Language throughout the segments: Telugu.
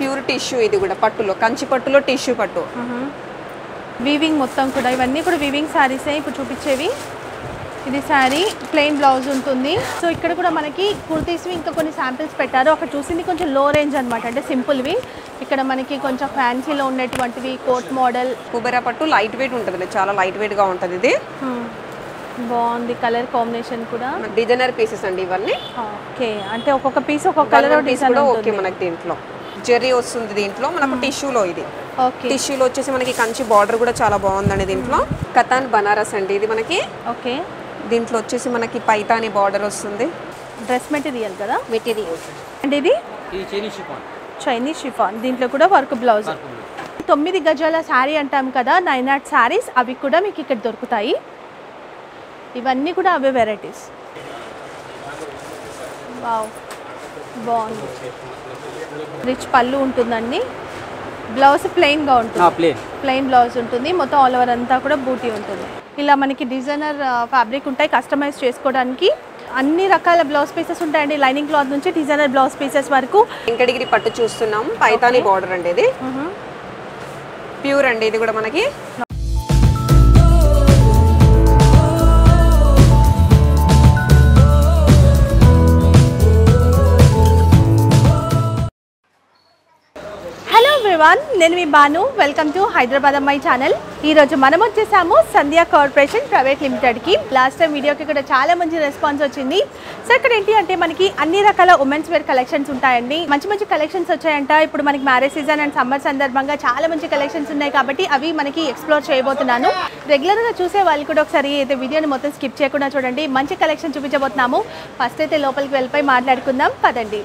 ప్యూర్ టిష్యూ ఇది కూడా పట్టులో కంచి పట్టులో టిష్యూ పట్టు వీవింగ్ మొత్తం కూడా ఇవన్నీ కూడా వీవింగ్ శారీసే ఇప్పుడు చూపించేవి ఇది శారీ ప్లెయిన్ బ్లౌజ్ ఉంటుంది సో ఇక్కడ కూడా మనకి కుర్తీస్వి ఇంకా కొన్ని శాంపిల్స్ పెట్టారు అక్కడ చూసింది కొంచెం లో రేంజ్ అనమాట అంటే సింపుల్వి ఇక్కడ మనకి కొంచెం ఫ్యాన్సీలో ఉన్నటువంటివి కోట్ మోడల్ కుబేరా పట్టు లైట్ వెయిట్ ఉంటుంది చాలా లైట్ వెయిట్ గా ఉంటుంది ఇది బాగుంది కలర్ కాంబినేషన్ కూడా డిజైనర్ పీసెస్ అండి ఇవన్నీ ఓకే అంటే ఒక్కొక్క పీస్ ఒక్కొక్క కలర్ పీస్ డిజైన్ కూడా ఓకే మనకి దీంట్లో జెర్రీ వస్తుంది దీంట్లో మనకు టిష్యూలో ఇది ఓకే టిష్యూలో వచ్చేసి మనకి కంచి బార్డర్ కూడా చాలా బాగుందండి దీంట్లో కతాన్ బనారస్ అండి ఇది మనకి ఓకే దీంట్లో వచ్చేసి మనకి పైతాని బార్డర్ వస్తుంది డ్రెస్ మెటీరియల్ కదా మెటీరియల్ అండ్ ఇది ఇది చైనీస్ షిఫాన్ చైనీస్ షిఫాన్ దీంట్లో కూడా వర్క్ బ్లౌజ్ తొమ్మిది గజాల శారీ అంటాం కదా నైన్ ఆట్ శారీస్ అవి కూడా మీకు ఇక్కడ దొరుకుతాయి ఇవన్నీ కూడా అవే వెరైటీస్ వావ్ బాగుంది రిచ్ పళ్ళు ఉంటుందండి బ్లౌజ్ ప్లెయిన్గా ఉంటుంది ప్లేన్ ప్లెయిన్ బ్లౌజ్ ఉంటుంది మొత్తం ఆల్ ఓవర్ అంతా కూడా బూటీ ఉంటుంది ఇలా మనకి డిజైనర్ ఫ్యాబ్రిక్ ఉంటాయి కస్టమైజ్ చేసుకోవడానికి అన్ని రకాల బ్లౌజ్ పీసెస్ ఉంటాయండి లైనింగ్ క్లాత్ నుంచి డిజైనర్ బ్లౌజ్ పీసెస్ వరకు వెంకటగిరి పట్టు చూస్తున్నాం పైతాని బార్డర్ అండి ఇది ప్యూర్ అండి ఇది కూడా మనకి హలో ఎవ్రీవన్ నేను మీ బాను వెల్కమ్ టు హైదరాబాద్ అమ్మాయి ఛానల్ ఈ రోజు మనం వచ్చేసాము సంధ్యా కార్పొరేషన్ ప్రైవేట్ లిమిటెడ్కి లాస్ట్ టైం వీడియోకి ఇక్కడ చాలా మంచి రెస్పాన్స్ వచ్చింది సో ఇక్కడ ఏంటి అంటే మనకి అన్ని రకాల ఉమెన్స్ వేర్ కలెక్షన్స్ ఉంటాయండి మంచి మంచి కలెక్షన్స్ వచ్చాయంట ఇప్పుడు మనకి మ్యారేజ్ సీజన్ అండ్ సమ్మర్ సందర్భంగా చాలా మంచి కలెక్షన్స్ ఉన్నాయి కాబట్టి అవి మనకి ఎక్స్ప్లోర్ చేయబోతున్నాను రెగ్యులర్గా చూసే వాళ్ళు కూడా ఒకసారి అయితే వీడియోని మొత్తం స్కిప్ చేయకుండా చూడండి మంచి కలెక్షన్ చూపించబోతున్నాము ఫస్ట్ అయితే లోపలికి వెళ్ళిపోయి మాట్లాడుకుందాం పదండి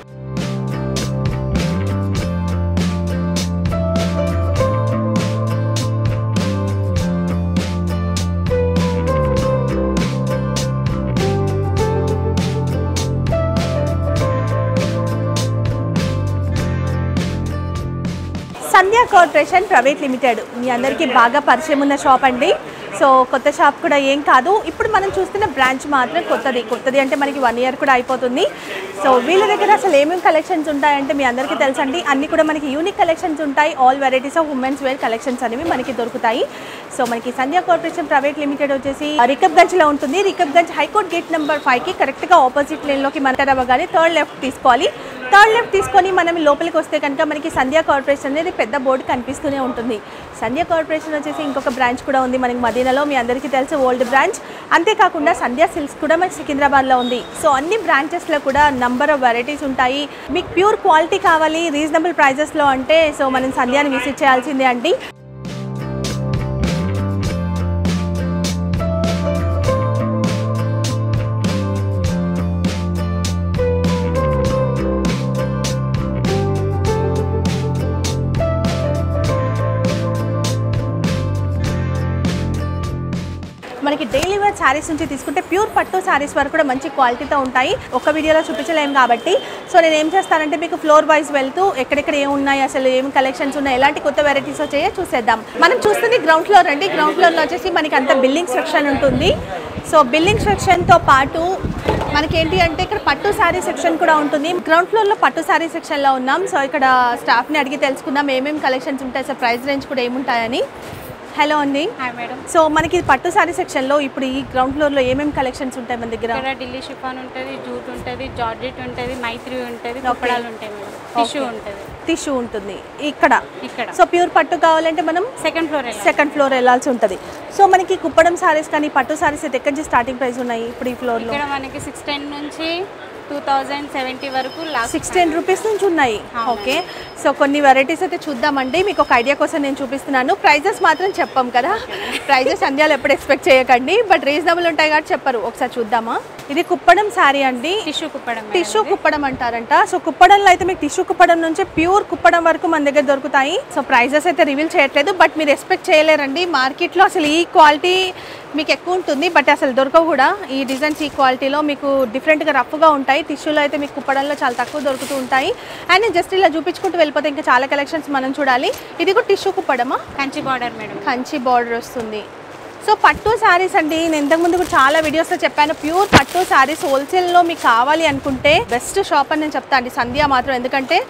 సంధ్యా కార్పొరేషన్ ప్రైవేట్ లిమిటెడ్ మీ అందరికీ బాగా పరిచయం ఉన్న షాప్ అండి సో కొత్త షాప్ కూడా ఏం కాదు ఇప్పుడు మనం చూస్తున్న బ్రాంచ్ మాత్రం కొత్తది కొత్తది అంటే మనకి వన్ ఇయర్ కూడా అయిపోతుంది సో వీళ్ళ దగ్గర అసలు ఏమేమి కలెక్షన్స్ ఉంటాయంటే మీ అందరికీ తెలుసండి అన్ని కూడా మనకి యూనిక్ కలెక్షన్స్ ఉంటాయి all varieties of women's wear collections అనేవి మనకి దొరుకుతాయి సో మనకి సంధ్యా కార్పొరేషన్ ప్రైవేట్ లిమిటెడ్ వచ్చేసి రికబ్గంజ్ లో ఉంటుంది Rikabganj high court gate number five కి కరెక్ట్ గా ఆపోజిట్ లేన్ లోకి మనకి అవ్వగానే థర్డ్ లెఫ్ట్ తీసుకోవాలి థర్డ్ లెఫ్ట్ తీసుకొని మనం లోపలికి వస్తే కనుక మనకి సంధ్యా కార్పొరేషన్ అనేది పెద్ద బోర్డు కనిపిస్తూనే ఉంటుంది సంధ్యా కార్పొరేషన్ వచ్చేసి ఇంకొక బ్రాంచ్ కూడా ఉంది మనకి మదీనాలో మీ అందరికీ తెలుసు ఓల్డ్ బ్రాంచ్ అంతేకాకుండా సంధ్యా సిల్క్స్ కూడా మనకి సికింద్రాబాద్లో ఉంది సో అన్ని బ్రాంచెస్లో కూడా నంబర్ ఆఫ్ వెరైటీస్ ఉంటాయి మీకు ప్యూర్ క్వాలిటీ కావాలి రీజనబుల్ ప్రైజెస్లో అంటే సో మనం సంధ్యాని విజిట్ చేయాల్సిందే అండి మనకి డైలీ వేర్ శారీస్ నుంచి తీసుకుంటే ప్యూర్ పట్టు శారీస్ వరకు కూడా మంచి క్వాలిటీతో ఉంటాయి ఒక వీడియోలో చూపించలేము కాబట్టి సో నేను ఏం చేస్తానంటే మీకు ఫ్లోర్ వైజ్ వెళ్తూ ఎక్కడెక్కడ ఏం ఉన్నాయి అసలు ఏం కలెక్షన్స్ ఉన్నాయి ఎలాంటి కొత్త వెరైటీస్ వచ్చాయో చూసేద్దాం మనం చూస్తుంది గ్రౌండ్ ఫ్లోర్ అండి గ్రౌండ్ ఫ్లోర్లో వచ్చేసి మనకి అంత బిల్డింగ్ సెక్షన్ ఉంటుంది సో బిల్డింగ్ సెక్షన్తో పాటు మనకి ఏంటి అంటే ఇక్కడ పట్టు శారీ సెక్షన్ కూడా ఉంటుంది గ్రౌండ్ ఫ్లోర్లో పట్టు శారీ సెక్షన్లో ఉన్నాం సో ఇక్కడ స్టాఫ్ని అడిగి తెలుసుకుందాం ఏమేమి కలెక్షన్స్ ఉంటాయి సో ప్రైస్ రేంజ్ కూడా ఏముంటాయని హలో అండి హాయ్ మేడం సో మనకి పట్టు సారీ సెక్షన్లో ఇప్పుడు ఈ గ్రౌండ్ ఫ్లోర్లో ఏమేమి కలెక్షన్స్ ఉంటాయి మన దగ్గర ఇక్కడ ఢిల్లీ షిఫాన్ ఉంటుంది జూట్ ఉంటుంది జార్జెట్ ఉంటుంది మైత్రి ఉంటుంది కుప్పడాలు ఉంటాయి మేడం టిష్యూ ఉంటుంది టిష్యూ ఉంటుంది ఇక్కడ ఇక్కడ సో ప్యూర్ పట్టు కావాలంటే మనం సెకండ్ ఫ్లోర్ సెకండ్ ఫ్లోర్ వెళ్ళాల్సి ఉంటుంది సో మనకి కుప్పడం సారీస్ కానీ పట్టు సారీస్ అయితే ఎక్కడి నుంచి స్టార్టింగ్ ప్రైస్ ఉన్నాయి ఇప్పుడు ఈ ఫ్లోర్లో ఇక్కడ మనకి సిక్స్ టెన్ నుంచి టూ థౌజండ్ సెవెంటీ వరకు లాస్ట్ సిక్స్ టెన్ రూపీస్ నుంచి ఉన్నాయి ఓకే సో కొన్ని వెరైటీస్ అయితే చూద్దామండి మీకు ఒక ఐడియా కోసం నేను చూపిస్తున్నాను ప్రైజెస్ మాత్రం చెప్పాం కదా ప్రైజెస్ అందియాలు ఎప్పుడు ఎక్స్పెక్ట్ చేయకండి బట్ రీజనబుల్ ఉంటాయి కాబట్టి చెప్పరు ఒకసారి చూద్దామా ఇది కుప్పడం శారీ అండి tissue Kuppadam madam. Tissue Kuppadam అంటారంట సో కుప్పడంలో అయితే మీకు టిష్యూ కుప్పడం నుంచి ప్యూర్ కుప్పడం వరకు మన దగ్గర దొరుకుతాయి సో ప్రైజెస్ అయితే రివీల్ చేయట్లేదు బట్ మీరు ఎక్స్పెక్ట్ చేయలేరండి మార్కెట్లో అసలు ఈ క్వాలిటీ మీకు ఎక్కువ ఉంటుంది బట్ అసలు దొరకవు కూడా ఈ డిజైన్స్ ఈ క్వాలిటీలో మీకు డిఫరెంట్గా రఫ్గా ఉంటాయి టిష్యూలో అయితే మీకు కుప్పడంలో చాలా తక్కువ దొరుకుతూ ఉంటాయి అండ్ జస్ట్ ఇలా చూపించుకుంటూ వెళ్ళిపోతే ఇంకా చాలా కలెక్షన్స్ మనం చూడాలి ఇది కూడా టిష్యూ కుప్పడమా Kanchi border madam Kanchi border వస్తుంది సో పట్టు శారీస్ అండి నేను ఇంతకుముందు కూడా చాలా వీడియోస్లో చెప్పాను ప్యూర్ పట్టు శారీస్ హోల్సేల్లో మీకు కావాలి అనుకుంటే బెస్ట్ షాప్ అని నేను చెప్తాను అండి సంధ్య మాత్రం ఎందుకంటే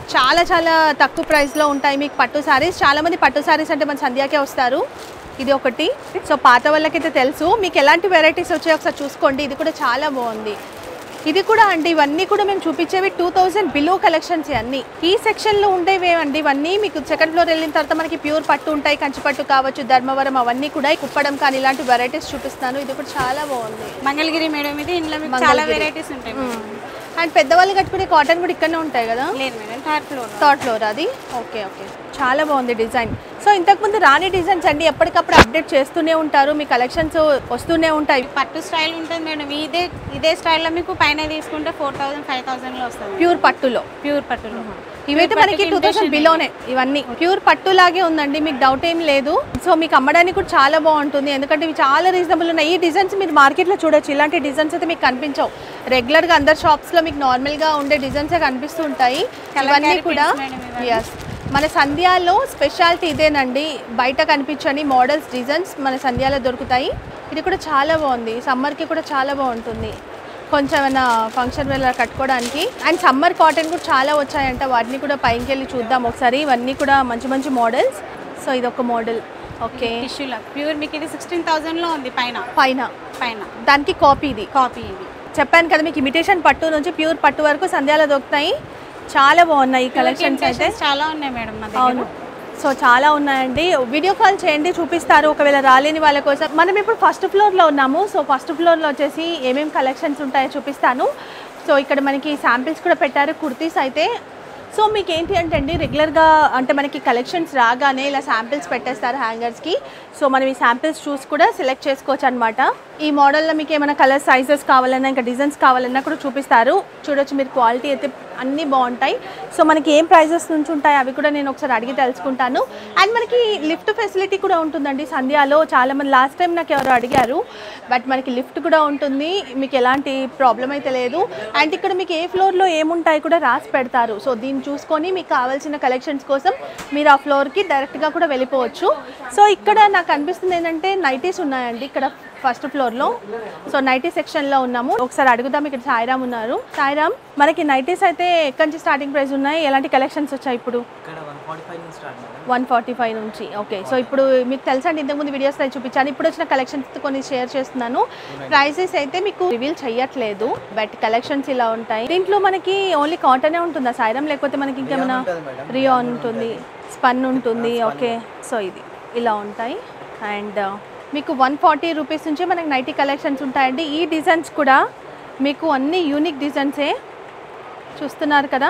చాలా చాలా తక్కువ ప్రైస్లో ఉంటాయి మీకు పట్టు శారీస్ చాలా మంది పట్టు శారీస్ అంటే మన సంధ్యాకే వస్తారు ఇది ఒకటి సో పాత వాళ్ళకైతే తెలుసు మీకు ఎలాంటి వెరైటీస్ వచ్చాయో ఒకసారి చూసుకోండి ఇది కూడా చాలా బాగుంది ఇది కూడా అండి ఇవన్నీ కూడా మేము చూపించేవి టూ థౌజండ్ బిలో కలెక్షన్స్ అన్ని ఈ సెక్షన్లో ఉండేవి అండి ఇవన్నీ మీకు సెకండ్ ఫ్లోర్ వెళ్ళిన తర్వాత మనకి ప్యూర్ పట్టు ఉంటాయి కంచి పట్టు కావచ్చు ధర్మవరం అవన్నీ కూడా ఈ కుప్పడం కానీ ఇలాంటి వెరైటీస్ చూపిస్తాను ఇది కూడా చాలా బాగుంది మంగళగిరి మేడం ఇది ఇందులో మీకు చాలా మంగళగిరి. వెరైటీస్ ఉంటాయి మేడం. అండ్ పెద్దవాళ్ళు కట్టుకునే కాటన్ కూడా ఇక్కడనే ఉంటాయి కదా లేదు madam third floor third floor అది ఓకే ఓకే చాలా బాగుంది డిజైన్ సో ఇంతకుముందు రాని డిజైన్స్ అండి ఎప్పటికప్పుడు అప్డేట్ చేస్తూనే ఉంటారు మీ కలెక్షన్స్ వస్తూనే ఉంటాయి పట్టు స్టైల్ ఉంటుంది మేడం ఇదే ఇదే స్టైల్లో మీకు పైన తీసుకుంటే ఫోర్ థౌసండ్ ఫైవ్ థౌసండ్లో వస్తుంది ప్యూర్ పట్టులో ప్యూర్ పట్టులో ఇవైతే మనకి టూ థౌసండ్ బిలోనే ఇవన్నీ ప్యూర్ పట్టు లాగే ఉందండి మీకు డౌట్ ఏం లేదు సో మీకు అమ్మడానికి కూడా చాలా బాగుంటుంది ఎందుకంటే ఇవి చాలా రీజనబుల్ ఉన్నాయి ఈ డిజైన్స్ మీరు మార్కెట్లో చూడొచ్చు ఇలాంటి డిజైన్స్ అయితే మీకు కనిపించవు రెగ్యులర్గా అందరు షాప్స్లో మీకు నార్మల్గా ఉండే డిజైన్సే కనిపిస్తూ ఉంటాయి ఇవన్నీ Kalamkari కూడా prints మేడం ఇవన్నీ. ఎస్ మన సంధ్యాలో స్పెషాలిటీ ఇదేనండి బయట కనిపించని మోడల్స్ డిజైన్స్ మన సంధ్యాలో దొరుకుతాయి ఇది కూడా చాలా బాగుంది సమ్మర్కి కూడా చాలా బాగుంటుంది కొంచెం ఏమైనా ఫంక్షన్ వేళ కట్టుకోవడానికి అండ్ సమ్మర్ కాటన్ కూడా చాలా వచ్చాయంట వాటిని కూడా పైకి వెళ్ళి చూద్దాం ఒకసారి ఇవన్నీ కూడా మంచి మంచి మోడల్స్ సో ఇది ఒక మోడల్ ఓకే టిష్యూలో ప్యూర్ మీకు ఇది సిక్స్టీన్ థౌసండ్లో ఉంది పైన పైన పైన దానికి కాపీ ఇది కాపీ ఇది చెప్పాను కదా మీకు ఇమిటేషన్ పట్టు నుంచి ప్యూర్ పట్టు వరకు సంధ్యాలో దొరుకుతాయి చాలా బాగున్నాయి ఈ కలెక్షన్స్ అయితే Imitations చాలా ఉన్నాయి మేడం మా దగ్గర అవును సో చాలా ఉన్నాయండి వీడియో కాల్ చేయండి చూపిస్తారు ఒకవేళ రాలేని వాళ్ళ కోసం మనం ఇప్పుడు ఫస్ట్ ఫ్లోర్లో ఉన్నాము సో ఫస్ట్ ఫ్లోర్లో వచ్చేసి ఏమేమి కలెక్షన్స్ ఉంటాయో చూపిస్తాను సో ఇక్కడ మనకి శాంపిల్స్ కూడా పెట్టారు కుర్తీస్ అయితే సో మీకు ఏంటి అంటే అండి రెగ్యులర్గా అంటే మనకి కలెక్షన్స్ రాగానే ఇలా శాంపిల్స్ పెట్టేస్తారు హ్యాంగర్స్కి సో మనం ఈ శాంపిల్స్ చూసి కూడా సెలెక్ట్ చేసుకోవచ్చు అనమాట ఈ మోడల్లో మీకు ఏమైనా కలర్ సైజెస్ కావాలన్నా ఇంకా డిజైన్స్ కావాలన్నా కూడా చూపిస్తారు చూడొచ్చు మీరు క్వాలిటీ అయితే అన్నీ బాగుంటాయి సో మనకి ఏం ప్రైజెస్ నుంచి ఉంటాయి అవి కూడా నేను ఒకసారి అడిగి తెలుసుకుంటాను అండ్ మనకి లిఫ్ట్ ఫెసిలిటీ కూడా ఉంటుందండి సంధ్యాలో చాలా మంది లాస్ట్ టైం నాకు ఎవరు అడిగారు బట్ మనకి లిఫ్ట్ కూడా ఉంటుంది మీకు ఎలాంటి ప్రాబ్లం అయితే లేదు అండ్ ఇక్కడ మీకు ఏ ఫ్లోర్లో ఏముంటాయి కూడా రాసి పెడతారు సో దీన్ని చూసుకొని మీకు కావాల్సిన కలెక్షన్స్ కోసం మీరు ఆ ఫ్లోర్కి డైరెక్ట్గా కూడా వెళ్ళిపోవచ్చు సో ఇక్కడ నాకు అనిపిస్తుంది ఏంటంటే నైటీస్ ఉన్నాయండి ఇక్కడ ఫస్ట్ ఫ్లోర్లో సో నైటీ సెక్షన్లో ఉన్నాము ఒకసారి అడుగుదాం ఇక్కడ సాయిరామ్ ఉన్నారు సాయిరామ్ మనకి నైటీస్ అయితే ఎక్కడి నుంచి స్టార్టింగ్ ప్రైస్ ఉన్నాయి ఎలాంటి కలెక్షన్స్ వచ్చాయి ఇప్పుడు ఇక్కడ వన్ ఫార్టీ ఫైవ్ నుంచి start madam one forty five నుంచి ఓకే సో ఇప్పుడు మీకు తెలుసా అండి ఇంతకుముందు వీడియోస్ అయితే చూపించాను ఇప్పుడు వచ్చిన కలెక్షన్స్ కొన్ని షేర్ చేస్తున్నాను ప్రైసెస్ అయితే మీకు రివీల్ చేయట్లేదు బట్ కలెక్షన్స్ ఇలా ఉంటాయి దీంట్లో మనకి ఓన్లీ కాటనే ఉంటుందా సాయిరం లేకపోతే మనకి ఇంకేమైనా ఉంటుంది మేడం. రియాన్ ఉంటుంది స్పన్ ఉంటుంది ఓకే సో ఇది ఇలా ఉంటాయి అండ్ మీకు వన్ ఫార్టీ రూపీస్ నుంచి మనకి నైటీ కలెక్షన్స్ ఉంటాయండి ఈ డిజైన్స్ కూడా మీకు అన్ని యూనిక్ డిజైన్సే చూస్తున్నారు కదా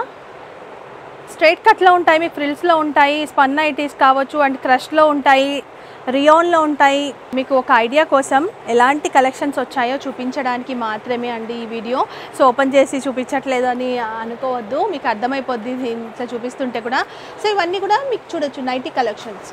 స్ట్రైట్ కట్లో ఉంటాయి మీకు ఫ్రిల్స్లో ఉంటాయి స్పన్ ఐటీస్ కావచ్చు అండ్ క్రష్లో ఉంటాయి రియోన్లో ఉంటాయి మీకు ఒక ఐడియా కోసం ఎలాంటి కలెక్షన్స్ వచ్చాయో చూపించడానికి మాత్రమే అండి ఈ వీడియో సో ఓపెన్ చేసి చూపించట్లేదు అని అనుకోవద్దు మీకు అర్థమైపోద్ది ఇట్లా చూపిస్తుంటే కూడా సో ఇవన్నీ కూడా మీకు చూడొచ్చు నైటీ కలెక్షన్స్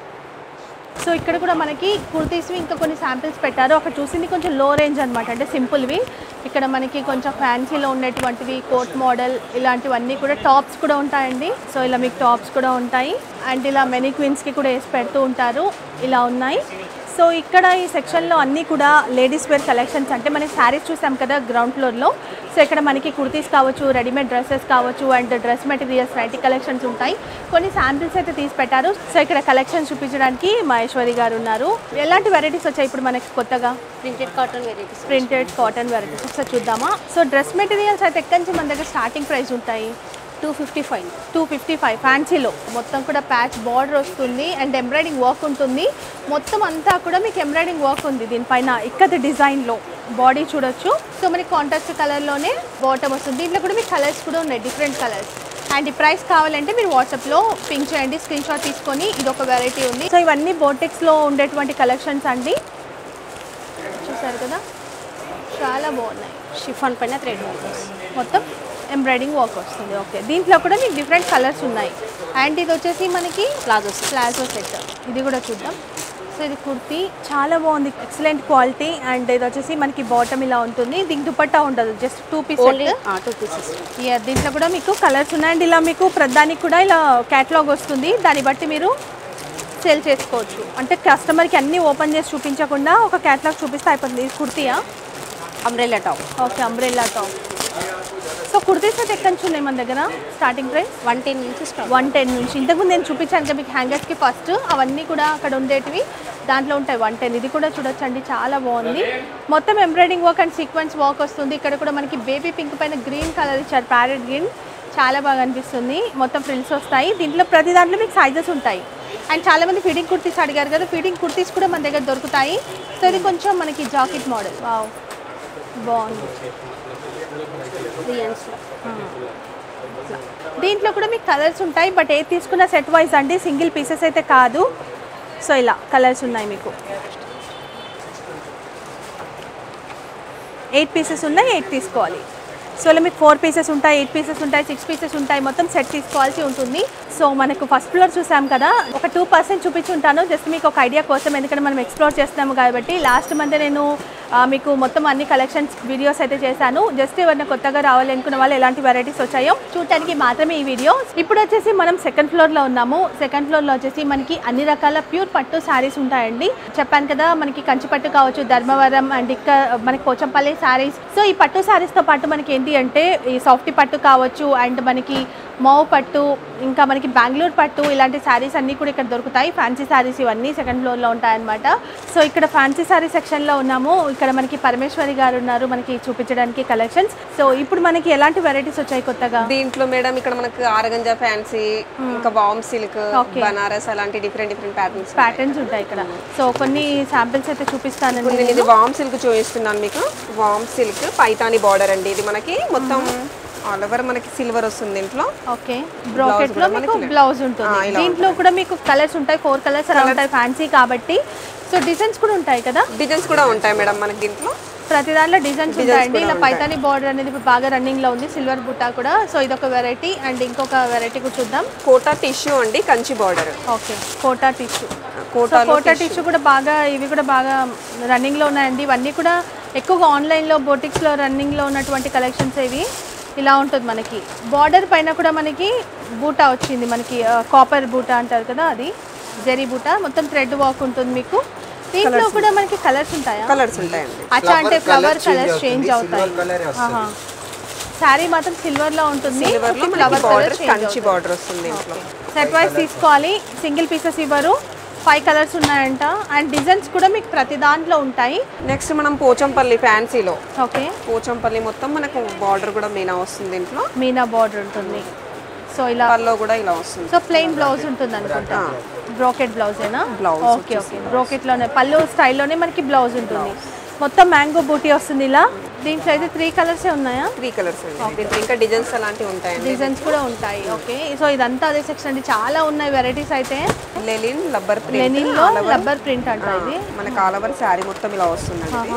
సో ఇక్కడ కూడా మనకి కుర్తీస్వి ఇంకా కొన్ని శాంపిల్స్ పెట్టారు అక్కడ చూసింది కొంచెం లో రేంజ్ అనమాట అంటే సింపుల్వి ఇక్కడ మనకి కొంచెం ఫ్యాన్సీలో ఉండేటువంటివి కోట్ మోడల్ ఇలాంటివన్నీ కూడా టాప్స్ కూడా ఉంటాయండి సో ఇలా మీకు టాప్స్ కూడా ఉంటాయి అండ్ ఇలా మెనీ క్వీన్స్కి కూడా వేసి పెడుతూ ఉంటారు ఇలా ఉన్నాయి సో ఇక్కడ ఈ సెక్షన్లో అన్నీ కూడా లేడీస్ వేర్ కలెక్షన్స్ అంటే మనకి శారీస్ చూసాం కదా గ్రౌండ్ ఫ్లోర్లో సో ఇక్కడ మనకి కుర్తీస్ కావచ్చు రెడీమేడ్ డ్రెస్సెస్ కావచ్చు and dress materials nighty collections ఉంటాయి కొన్ని శాంపిల్స్ అయితే తీసి పెట్టారు సో ఇక్కడ కలెక్షన్స్ చూపించడానికి మహేశ్వరి గారు ఉన్నారు ఎలాంటి వెరైటీస్ వచ్చాయి ఇప్పుడు మనకి కొత్తగా printed cotton varieties printed cotton varieties ఒకసారి చూద్దామా సో డ్రెస్ మెటీరియల్స్ అయితే ఎక్కడి నుంచి మన దగ్గర స్టార్టింగ్ ప్రైస్ ఉంటాయి two fifty five two fifty five ఫ్యాన్సీలో మొత్తం కూడా ప్యాచ్ బార్డర్ వస్తుంది అండ్ ఎంబ్రాయిడింగ్ వర్క్ ఉంటుంది మొత్తం అంతా కూడా మీకు ఎంబ్రాయిడింగ్ వర్క్ ఉంది దీనిపైన ఇక్కత డిజైన్లో బాడీ చూడొచ్చు సో మనకి కాంట్రాస్ట్ కలర్లోనే బాటమ్ వస్తుంది దీంట్లో కూడా మీకు కలర్స్ కూడా ఉన్నాయి డిఫరెంట్ కలర్స్ అండ్ ఈ ప్రైస్ కావాలంటే మీరు వాట్సాప్లో పింక్ చేయండి స్క్రీన్ షాట్ తీసుకొని ఇది ఒక వెరైటీ ఉంది సో ఇవన్నీ బోటెక్స్లో ఉండేటువంటి కలెక్షన్స్ అండి చూసారు కదా చాలా బాగున్నాయి షిఫాన్ పైన థ్రెడ్ వర్కర్స్ మొత్తం ఎంబ్రాయిడింగ్ వర్క్ వస్తుంది ఓకే దీంట్లో కూడా మీకు డిఫరెంట్ కలర్స్ ఉన్నాయి అండ్ ఇది వచ్చేసి మనకి ప్లాజోస్ ప్లాజో సెట్ ఇది కూడా చూద్దాం సో ఇది కుర్తీ చాలా బాగుంది ఎక్సలెంట్ క్వాలిటీ అండ్ ఇది వచ్చేసి మనకి బాటమ్ ఇలా ఉంటుంది దీనికి దుపట్టా ఉండదు just two piece only two pieces ఇయర్ దీంట్లో కూడా మీకు కలర్స్ ఉన్నాయి అండ్ ఇలా మీకు ప్రధానికి కూడా ఇలా క్యాటలాగ్ వస్తుంది దాన్ని బట్టి మీరు సేల్ చేసుకోవచ్చు అంటే కస్టమర్కి అన్నీ ఓపెన్ చేసి చూపించకుండా ఒక క్యాటలాగ్ చూపిస్తే అయిపోతుంది ఇది కుర్తీయా umbrella top okay umbrella top so kurtis అయితే ఎక్కడి నుంచి ఉన్నాయి మన దగ్గర స్టార్టింగ్ ప్రైస్ వన్ టెన్ నుంచి స్టార్ట్ వన్ టెన్ నుంచి ఇంతకుముందు నేను చూపించాను కదా మీకు హ్యాంగర్స్కి ఫస్ట్ అవన్నీ కూడా అక్కడ ఉండేటివి దాంట్లో ఉంటాయి వన్ టెన్ ఇది కూడా చూడొచ్చండి చాలా బాగుంది మొత్తం embroidering work and sequence work వస్తుంది ఇక్కడ కూడా మనకి బేబీ పింక్ పైన గ్రీన్ కలర్ ఇచ్చారు ప్యారెట్ గ్రీన్ చాలా బాగా అనిపిస్తుంది మొత్తం ఫ్రిల్స్ వస్తాయి దీంట్లో ప్రతి దాంట్లో మీకు సైజెస్ ఉంటాయి అండ్ చాలా మంది ఫిట్టింగ్ కుర్తీస్ అడిగారు కదా ఫిట్టింగ్ కుర్తీస్ కూడా మన దగ్గర దొరుకుతాయి సో ఇది కొంచెం మనకి జాకెట్ మోడల్ వావ్ బాగుంది త్రీ అండ్స్లో దీంట్లో కూడా మీకు కలర్స్ ఉంటాయి బట్ ఏది తీసుకున్న సెట్ వైజ్ అండి సింగిల్ పీసెస్ అయితే కాదు సో ఇలా కలర్స్ ఉన్నాయి మీకు ఎయిట్ పీసెస్ ఉన్నాయి ఎయిట్ తీసుకోవాలి సో ఇలా మీకు ఫోర్ పీసెస్ ఉంటాయి ఎయిట్ పీసెస్ ఉంటాయి సిక్స్ పీసెస్ ఉంటాయి మొత్తం సెట్ తీసుకోవాల్సి ఉంటుంది సో మనకు ఫస్ట్ ఫ్లోర్ చూసాం కదా ఒక టూ పర్సెంట్ చూపించుంటాను జస్ట్ మీకు ఒక ఐడియా కోసం ఎందుకంటే మనం ఎక్స్ప్లోర్ చేస్తున్నాము కాబట్టి లాస్ట్ మంత్ నేను ఆ, మీకు మొత్తం అన్ని కలెక్షన్స్ వీడియోస్ అయితే చేశాను జస్ట్ ఎవరైనా కొత్తగా రావాలి అనుకున్న వాళ్ళు ఎలాంటి వెరైటీస్ వచ్చాయో చూడటానికి మాత్రమే ఈ వీడియో ఇప్పుడు వచ్చేసి మనం సెకండ్ ఫ్లోర్లో ఉన్నాము సెకండ్ ఫ్లోర్లో వచ్చేసి మనకి అన్ని రకాల ప్యూర్ పట్టు శారీస్ ఉంటాయండి చెప్పాను కదా మనకి కంచి పట్టు కావచ్చు ధర్మవరం అండ్ ఇక్కడ మనకి పోచంపల్లి శారీస్ సో ఈ పట్టు శారీస్తో పాటు మనకి ఏంటి అంటే ఈ సాఫ్ట్ పట్టు కావచ్చు అండ్ మనకి మౌ పట్టు ఇంకా మనకి బెంగళూరు పట్టు ఇలాంటి శారీస్ అన్నీ కూడా ఇక్కడ దొరుకుతాయి ఫ్యాన్సీ శారీస్ ఇవన్నీ సెకండ్ ఫ్లోర్లో ఉంటాయన్నమాట సో ఇక్కడ ఫ్యాన్సీ శారీ సెక్షన్లో ఉన్నాము ఇక్కడ మనకి పరమేశ్వరి గారు ఉన్నారు మనకి చూపించడానికి కలెక్షన్స్ సో ఇప్పుడు మనకి ఎలాంటి వెరైటీస్ వచ్చాయి కొత్తగా దీంట్లో మేడం ఇక్కడ మనకు ఆరగంజా ఫ్యాన్సీ ఇంకా వామ్ సిల్క్ Okay. బనారస్ అలాంటి డిఫరెంట్ డిఫరెంట్ ప్యాటర్న్స్ ప్యాటర్న్స్ ఉంటాయి ఇక్కడ సో కొన్ని శాంపిల్స్ అయితే చూపిస్తానండి ఇప్పుడు నేను ఇది వామ్ సిల్క్ చూపిస్తున్నాను మీకు వామ్ సిల్క్ పైతాని బార్డర్ అండి ఇది మనకి మొత్తం ఆల్ ఓవర్ మనకి సిల్వర్ వస్తుంది దీంట్లో ఓకే బ్రోకెట్ లో కూడా మీకు మనకి బ్లౌజ్ ఆ, ఉంటుంది ఇలా దీంట్లో కూడా మీకు కలర్స్ ఉంటాయి ఫోర్ కలర్స్ అలా ఉంటాయి ఫ్యాన్సీ కాబట్టి సో డిజైన్స్ కూడా ఉంటాయి కదా డిజైన్స్ కూడా ఉంటాయి మేడం మనకి దీంట్లో ప్రతి దాంట్లో డిజైన్స్ ఉంటాయండి ఇలా పైతాని బార్డర్ అనేది ఇప్పుడు బాగా రన్నింగ్ లో ఉంది సిల్వర్ బుట్టా కూడా సో ఇదొక వెరైటీ అండ్ ఇంకొక వెరైటీ కూడా చూద్దాం కోటా టిష్యూ అండి Kanchi border okay Kota tissue కోటాలో కోటా టిష్యూ కూడా బాగా ఇవి కూడా బాగా రన్నింగ్ లో ఉన్నాయండి ఇవన్నీ కూడా ఎక్కువగా ఆన్లైన్ లో బొటిక్స్ లో రన్నింగ్ లో ఉన్నటువంటి కలెక్షన్స్ ఇవి ఇలా ఉంటుంది మనకి బార్డర్ పైన కూడా మనకి బూటా వచ్చింది మనకి కాపర్ బూటా అంటారు కదా అది జెరీ బూటా మొత్తం థ్రెడ్ వాక్ ఉంటుంది మీకు దీంట్లో కూడా మనకి కలర్స్ ఉంటాయా కలర్స్ ఉంటాయండి అచ్చా అంటే ఫ్లవర్ కలర్స్ చేంజ్ అవుతాయి శారీ మాత్రం సిల్వర్ లో ఉంటుంది సిల్వర్ లో flower border colour Kanchi border వస్తుంది దీంట్లో సెట్ వైస్ తీసుకోవాలి సింగిల్ పీసెస్ ఇవ్వరు ఫైవ్ కలర్స్ ఉన్నాయంట అండ్ డిజైన్స్ కూడా మీకు ప్రతి దాంట్లో ఉంటాయి నెక్స్ట్ మనం పోచంపల్లి ఫ్యాన్సీలో ఓకే పోచంపల్లి మొత్తం మనకు బార్డర్ కూడా మీనా వస్తుంది దీంట్లో మీనా బార్డర్ ఉంటుంది సో ఇలా పల్లో కూడా ఇలా వస్తుంది సో ప్లెయిన్ బ్లౌజ్ ఉంటుంది అనుకుంటా బ్రోకెట్ బ్లౌజేనా Blouse ఓకే ఓకే బ్రోకెట్లోనే పళ్ళు స్టైల్లోనే మనకి బ్లౌజ్ ఉంటుంది మొత్తం మ్యాంగో బూటీ వస్తుంది ఇలా దీంట్లో అయితే త్రీ కలర్సే ఉన్నాయా త్రీ కలర్స్ అండి దీంట్లో ఇంకా డిజైన్స్ అలాంటివి ఉంటాయండి డిజైన్స్ కూడా ఉంటాయి ఓకే సో ఇదంతా అదే సెక్షన్ అండి చాలా ఉన్నాయి వెరైటీస్ అయితే లెలిన్ లబ్బర్ లెనిన్ లో ప్రింట్ రబ్బర్ ప్రింట్ అంట ఇది మనకి ఆల్ ఓవర్ శారీ మొత్తం ఇలా వస్తుందండి ఇది.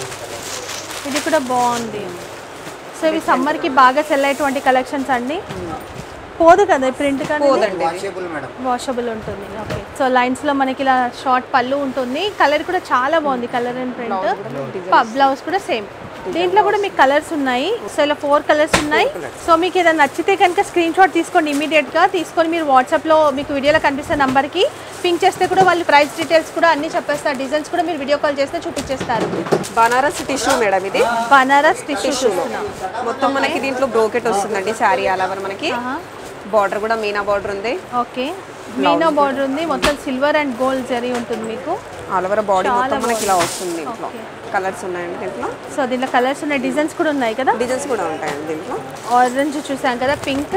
ఇది కూడా బాగుంది సో ఇవి సమ్మర్కి బాగా సెల్ అయ్యేటువంటి కలెక్షన్స్ అండి పోదు కదా ప్రింట్ కానీ పోదండి వాషబుల్ ఉంటుంది ఓకే సో లైన్స్ లో మనకి ఇలా షార్ట్ పళ్ళు ఉంటుంది కలర్ కూడా చాలా బాగుంది కలర్ అండ్ ప్రింట్ బ్లౌజ్ కూడా సేమ్ దీంట్లో కూడా మీకు కలర్స్ ఉన్నాయి సో ఇలా ఫోర్ కలర్స్ ఉన్నాయి సో మీకు ఏదైనా నచ్చితే కనుక స్క్రీన్ షాట్ తీసుకోండి ఇమీడియట్ గా తీసుకొని మీరు వాట్సాప్ లో మీకు వీడియోలో కనిపిస్తున్న నంబర్ కి పింక్ చేస్తే కూడా వాళ్ళు ప్రైస్ డీటెయిల్స్ కూడా అన్ని చెప్పేస్తారు డిజైన్స్ కూడా మీరు వీడియో కాల్ చేస్తే చూపించేస్తారు బనారస్ టిష్యూ మేడం ఇది బనారస్ టిష్యూ చూస్తున్నాం మొత్తం మనకి దీంట్లో బ్రోకెట్ వస్తుందండి శారీ ఆల్ ఓవర్ మనకి బార్డర్ కూడా మీనా బార్డర్ ఉంది ఓకే మీనా బార్డర్ ఉంది మొత్తం సిల్వర్ అండ్ గోల్డ్ జరీ ఉంటుంది మీకు ఆల్ ఓవర్ బాడీ మొత్తం మనకి ఇలా వస్తుంది దీంట్లో కలర్స్ ఉన్నాయండి దీంట్లో సో దీంట్లో కలర్స్ ఉన్నాయి డిజైన్స్ కూడా ఉన్నాయి కదా డిజైన్స్ కూడా ఉంటాయండి దీంట్లో ఆరెంజ్ చూసాం కదా పింక్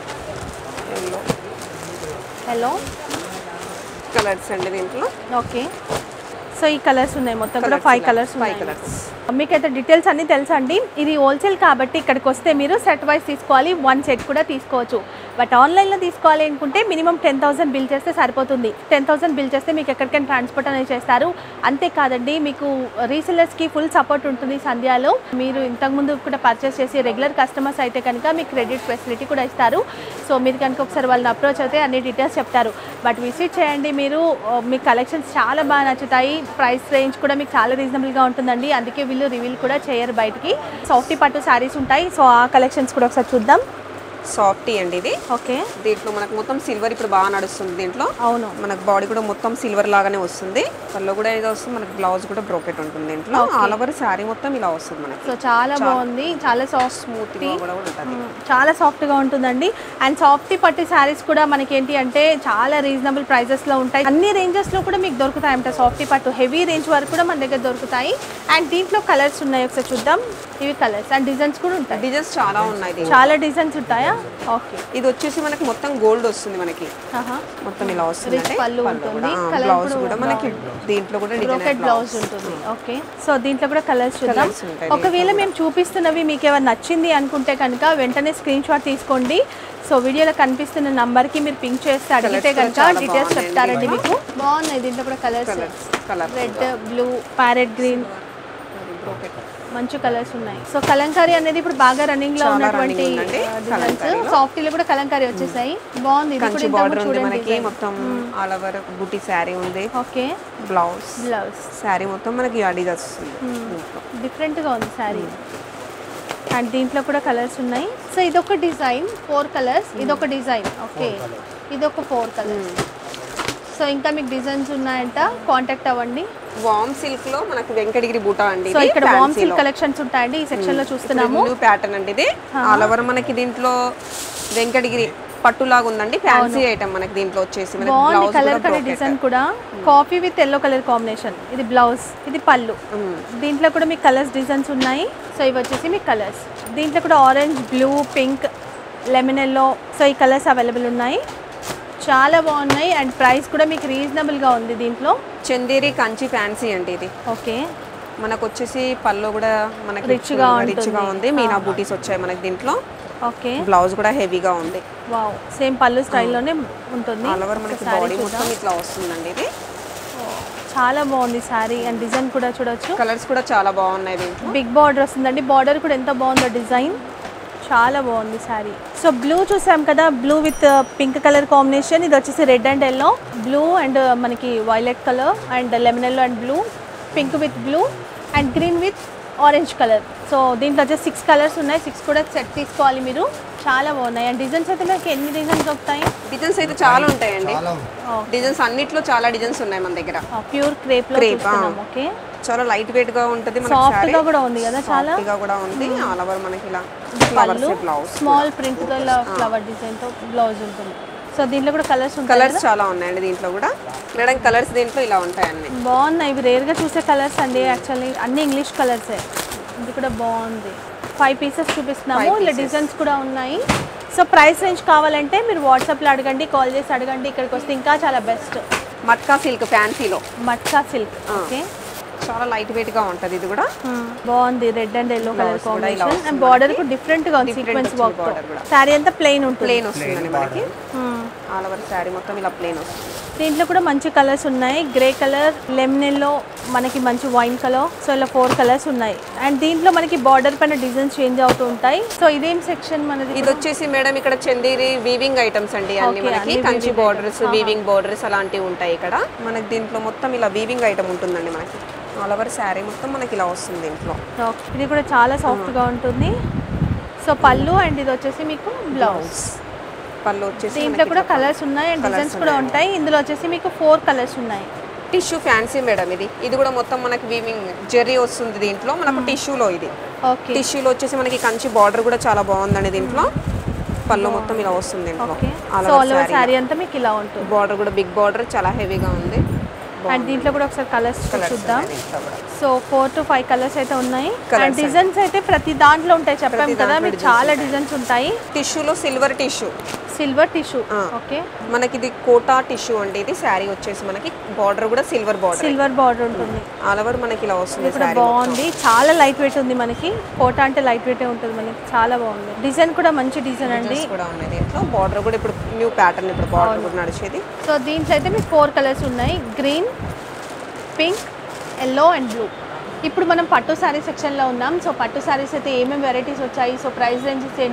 హలో కలర్స్ అండి దీంట్లో ఓకే సో ఈ కలర్స్ ఉన్నాయి మొత్తం కూడా ఫైవ్ కలర్స్ ఫైవ్ ఉన్నాయి కలర్స్ మీకైతే డీటెయిల్స్ అన్నీ తెలుసా అండి ఇది హోల్సేల్ కాబట్టి ఇక్కడికి వస్తే మీరు సెట్ వైస్ తీసుకోవాలి వన్ సెట్ కూడా తీసుకోవచ్చు బట్ ఆన్లైన్లో తీసుకోవాలి అనుకుంటే మినిమం టెన్ థౌసండ్ బిల్ చేస్తే సరిపోతుంది టెన్ థౌసండ్ బిల్ చేస్తే మీకు ఎక్కడికైనా ట్రాన్స్పోర్ట్ అనేది చేస్తారు అంతేకాదండి మీకు రీసెలర్స్కి ఫుల్ సపోర్ట్ ఉంటుంది సంధ్యాలో మీరు ఇంతకుముందు కూడా పర్చేస్ చేసి రెగ్యులర్ కస్టమర్స్ అయితే కనుక మీకు క్రెడిట్ ఫెసిలిటీ కూడా ఇస్తారు సో మీరు కనుక ఒకసారి వాళ్ళని అప్రోచ్ అయితే అన్ని డీటెయిల్స్ చెప్తారు బట్ విజిట్ చేయండి మీరు ఆ, మీ కలెక్షన్స్ చాలా బాగా నచ్చుతాయి ప్రైస్ రేంజ్ కూడా మీకు చాలా రీజనబుల్గా ఉంటుందండి అందుకే వీళ్ళు రివీల్ కూడా చేయరు బయటికి సాఫ్టీ పట్టు శారీస్ ఉంటాయి సో ఆ కలెక్షన్స్ కూడా ఒకసారి చూద్దాం సాఫ్టీ అండి ఇది ఓకే దీంట్లో మనకు మొత్తం సిల్వర్ ఇప్పుడు బాగా నడుస్తుంది దీంట్లో అవును మనకు బాడీ కూడా మొత్తం సిల్వర్ లాగానే వస్తుంది పళ్ళు కూడా ఇది వస్తుంది మనకి బ్లౌజ్ కూడా బ్రోకెట్ ఉంటుంది దీంట్లో ఆల్ ఓవర్ శారీ మొత్తం ఇలా వస్తుంది మనకి సో చాలా బాగుంది చాలా సాఫ్ట్ స్మూత్ గా కూడా ఉంటుంది చాలా సాఫ్ట్గా ఉంటుందండి అండ్ సాఫ్టీ పట్టి శారీస్ కూడా మనకి ఏంటి అంటే చాలా రీజనబుల్ ప్రైజెస్లో ఉంటాయి అన్ని రేంజెస్లో కూడా మీకు దొరుకుతాయి అంటే సాఫ్టీ పట్టు హెవీ రేంజ్ వరకు కూడా మన దగ్గర దొరుకుతాయి అండ్ దీంట్లో కలర్స్ ఉన్నాయి ఒకసారి చూద్దాం ఇవి కలర్స్ అండ్ డిజైన్స్ కూడా ఉంటాయి డిజైన్స్ చాలా ఉన్నాయి దీంట్లో. చాలా డిజైన్స్ ఉంటాయా ఓకే ఇది వచ్చేసి మనకి మొత్తం గోల్డ్ వస్తుంది మనకి మొత్తం ఇలా వస్తుంది Rich పళ్ళు ఉంటుంది. Colour బ్లౌజ్ కూడా కూడా మనకి దీంట్లో కూడా బ్రోకెట్ డిజైన్ బ్లౌజ్ ఉంటుంది ఓకే సో దీంట్లో కూడా కలర్స్ చూద్దాం Colours ఉంటాయి ఒకవేళ మేము చూపిస్తున్నవి మీకు ఏమైనా నచ్చింది అనుకుంటే కనుక వెంటనే స్క్రీన్ షాట్ తీసుకోండి సో వీడియోలో కనిపిస్తున్న నంబర్కి మీరు పింక్ చేస్తే అడిగితే కూడా కనుక చాలా డీటెయిల్స్ బాగున్నాయండి చెప్తారండి మీకు బాగున్నాయి దీంట్లో కూడా colours colour red blue parrot green మంచి కలర్స్ ఉన్నాయి సో కలంకారీ అనేది ఇప్పుడు బాగా రన్నింగ్ లో చాలా ఉన్నటువంటి running ఉందండి డిజైన్స్ కలంకారీలో. సాఫ్టీలో కూడా కలంకారీ వచ్చేసాయి బాగుంది ఇది కూడా కంచి ఇంతకు బార్డర్ ముందు ఉంది చూడండి మనకి design. మొత్తం ఆల్ ఓవర్ బుటీ శారీ ఉంది ఓకే బ్లౌజ్ బ్లౌజ్ శారీ మొత్తం మనకి అడిదాస్ వస్తుంది దీంట్లో. డిఫరెంట్గా ఉంది శారీ అండ్ దీంట్లో కూడా కలర్స్ ఉన్నాయి సో ఇదొక డిజైన్ ఫోర్ కలర్స్ ఇదొక డిజైన్ ఓకే ఇదొక ఫోర్ కలర్స్ సో ఇంకా మీకు డిజైన్స్ ఉన్నాయంట కాంటాక్ట్ అవ్వండి వామ్ సిల్క్ లో మనకి వెంకటగిరి బూటా అండి సో ఇది ఇక్కడ వామ్ fancy సిల్క్ లో. కలెక్షన్స్ ఉంటాయండి ఈ సెక్షన్ లో చూస్తున్నాము న్యూ ప్యాటర్న్ అండి ఇది ఆల్ ఓవర్ మనకి దీంట్లో వెంకటగిరి పట్టులాగా ఉందండి ఫ్యాన్సీ ఐటమ్ మనకి దీంట్లో వచ్చేసి మనకి బాగుంది బ్లౌజ్ కలర్ కూడా కలర్ brocade. డిజైన్ కూడా coffee with yellow colour combination ఇది బ్లౌజ్ ఇది పళ్ళు దీంట్లో కూడా మీకు కలర్స్ డిజైన్స్ ఉన్నాయి సో ఇవి వచ్చేసి మీకు కలర్స్ దీంట్లో కూడా orange blue pink lemon yellow so ఈ కలర్స్ అవైలబుల్ ఉన్నాయి చాలా బాగున్నాయి అండ్ ప్రైస్ కూడా మీకు రీజనబుల్గా ఉంది దీంట్లో చందేరి కంచి ఫ్యాన్సీ అండి ఇది ఓకే మనకు వచ్చేసి పళ్ళు కూడా మనకి Rich గా రిచ్ గా ఉంటుంది. ఉంది మీనా బూటీస్ వచ్చాయి మనకి దీంట్లో ఓకే బ్లౌజ్ కూడా హెవీగా ఉంది వావ్ సేమ్ పళ్ళు స్టైల్లోనే ఉంటుంది ఆల్ ఓవర్ మనకి ఒకసారి బాడీ చూద్దాం. మొత్తం ఇట్లా వస్తుందండి ఇది చాలా బాగుంది శారీ అండ్ డిజైన్ కూడా చూడొచ్చు కలర్స్ కూడా చాలా బాగున్నాయి దీంట్లో బిగ్ బార్డర్ వస్తుందండి బార్డర్ కూడా ఎంత బాగుందో డిజైన్ చాలా బాగుంది శారీ సో బ్లూ చూసాం కదా blue with pink colour combination ఇది వచ్చేసి red and yellow blue and మనకి violet colour and lemon yellow and blue pink with blue and green with orange colour so దీంట్లో వచ్చేసి సిక్స్ కలర్స్ ఉన్నాయి సిక్స్ కూడా సెట్ తీసుకోవాలి మీరు చాలా బాగున్నాయి అండ్ డిజైన్స్ అయితే మనకి ఎన్ని డిజైన్స్ దొరుకుతాయి డిజైన్స్ అయితే చాలా ఉంటాయండి డిజైన్స్ అన్నిట్లో చాలా డిజైన్స్ ఉన్నాయి మన దగ్గర ప్యూర్ క్రేప్ లో Crepe, ఆ. చూస్తున్నాం ఓకే చాలా లైట్ వెయిట్ గా ఉంటది మనకి సాఫ్ట్ saree. గా కూడా ఉంది కదా చాలా Soft గా కూడా ఉంది ఆల్ ఓవర్ మనకి ఇలా పళ్ళు ఫ్లవర్స్ బ్లౌజ్ స్మాల్ ప్రింట్ తో ఇలా ఫ్లవర్ డిజైన్ తో బ్లౌజ్ ఉంటుంది సో దీంట్లో కూడా కలర్స్ ఉంటాయి కలర్స్ చాలా ఉన్నాయండి దీంట్లో కూడా మేడం కలర్స్ దీంట్లో ఇలా ఉంటాయి అన్ని బాగున్నాయి ఇవి రేర్ గా చూసే కలర్స్ అండి యాక్చువల్లీ అన్ని ఇంగ్లీష్ కలర్సే ఇది కూడా బాగుంది ఫైవ్ పీసెస్ చూపిస్తున్నాము ఇలా డిజైన్స్ కూడా ఉన్నాయి సో ప్రైస్ రేంజ్ కావాలంటే మీరు వాట్సాప్లో అడగండి కాల్ చేసి అడగండి ఇక్కడికి వస్తే ఇంకా చాలా బెస్ట్ మట్కా సిల్క్ ఫ్యాన్సీలో మట్కా సిల్క్ ఓకే చాలా లైట్ వెయిట్ గా ఉంటది ఇది కూడా బాగుంది red and yellow colour Blouse కూడా ఇలా కాంబినేషన్ అండ్ వస్తుంది బార్డర్ మనకి. కూడా డిఫరెంట్ గా ఉంది Different సీక్వెన్స్ వచ్చింది వర్క్ border కూడా. శారీ అంతా ప్లెయిన్ ఉంటుంది ప్లేన్ వస్తుందండి మనకి Hmm. ఆల్ ఓవర్ శారీ మొత్తం ఇలా ప్లేన్ వస్తుంది దీంట్లో కూడా మంచి కలర్స్ ఉన్నాయి గ్రే కలర్ లెమన్ ఎల్లో మనకి మంచి వైన్ కలర్ సో ఇలా ఫోర్ కలర్స్ ఉన్నాయి అండ్ దీంట్లో మనకి బార్డర్ పైన డిజైన్స్ చేంజ్ అవుతూ ఉంటాయి సో ఇదేం సెక్షన్ మనది ఇది వచ్చేసి మేడం ఇక్కడ చందేరి వీవింగ్ ఐటమ్స్ అండి అన్ని Okay, మనకి అన్ని Kanchi weaving borders weaving borders అలాంటివి ఉంటాయి ఇక్కడ మనకి దీంట్లో మొత్తం ఇలా వీవింగ్ ఐటమ్ ఉంటుందండి మనకి ఆల్ ఓవర్ శారీ మొత్తం మనకి ఇలా వస్తుంది దీంట్లో Okay. ఇది కూడా చాలా సాఫ్ట్ గా ఉంటుంది సో పళ్ళు అండ్ ఇది వచ్చేసి మీకు బ్లౌజ్ పళ్ళు వచ్చేసి దీంట్లో కూడా కలర్స్ ఉన్నాయి అండ్ Colours డిజైన్స్ కూడా ఉంటాయి ఇందులో వచ్చేసి మీకు ఫోర్ కలర్స్ ఉన్నాయి టిష్యూ ఫ్యాన్సీ మేడం ఇది ఇది కూడా మొత్తం మనకి వీవింగ్ జెర్రీ వస్తుంది దీంట్లో మనకు టిష్యూలో ఇది ఓకే టిష్యూలో వచ్చేసి మనకి కంచి బార్డర్ కూడా చాలా బాగుందండి దీంట్లో పళ్ళు మొత్తం ఇలా వస్తుంది దీంట్లో okay so all over sari అంతా మీకు ఇలా ఉంటుంది బార్డర్ కూడా బిగ్ బార్డర్ చాలా హెవీగా ఉంది అండ్ దీంట్లో కూడా ఒకసారి కలర్స్ Colours చూద్దాం ఉన్నాయి దీంట్లో కూడా. So four to five colours అయితే ఉన్నాయి Colours అండ్ డిజైన్స్ అయితే ప్రతి దాంట్లో ఉంటాయి చెప్పాం ప్రతి కదా దాంట్లో మీకు designs చాలా డిజైన్స్ ఉంటాయి టిష్యూలో సిల్వర్ టిష్యూ సిల్వర్ టిష్యూ ఆ. ఓకే మనకి ఇది కోటా టిష్యూ అండి ఇది శారీ వచ్చేసి మనకి బార్డర్ కూడా సిల్వర్ బార్డర్ సిల్వర్ బార్డర్ ఉంటుంది ఆల్ ఓవర్ మనకి ఇలా వస్తుంది ఇది కూడా శారీ బాగుంది చాలా లైట్ వెయిట్ ఉంది మనకి కోట అంటే లైట్ వెయిట్ ఉంటుంది మనకి చాలా బాగుంది డిజైన్ కూడా మంచి డిజైన్ అండి కూడా ఉన్నాయి దీంట్లో బార్డర్ కూడా ఇప్పుడు న్యూ ప్యాటర్న్ ఇప్పుడు బార్డర్ కూడా నడిచేది సో దీంట్లో అయితే మీకు ఫోర్ కలర్స్ ఉన్నాయి green pink yellow and blue ఇప్పుడు మనం పట్టు శారీ సెక్షన్లో ఉన్నాం సో పట్టు శారీస్ అయితే ఏమేమి వెరైటీస్ వచ్చాయి సో ప్రైస్ రేంజెస్ ఏంటి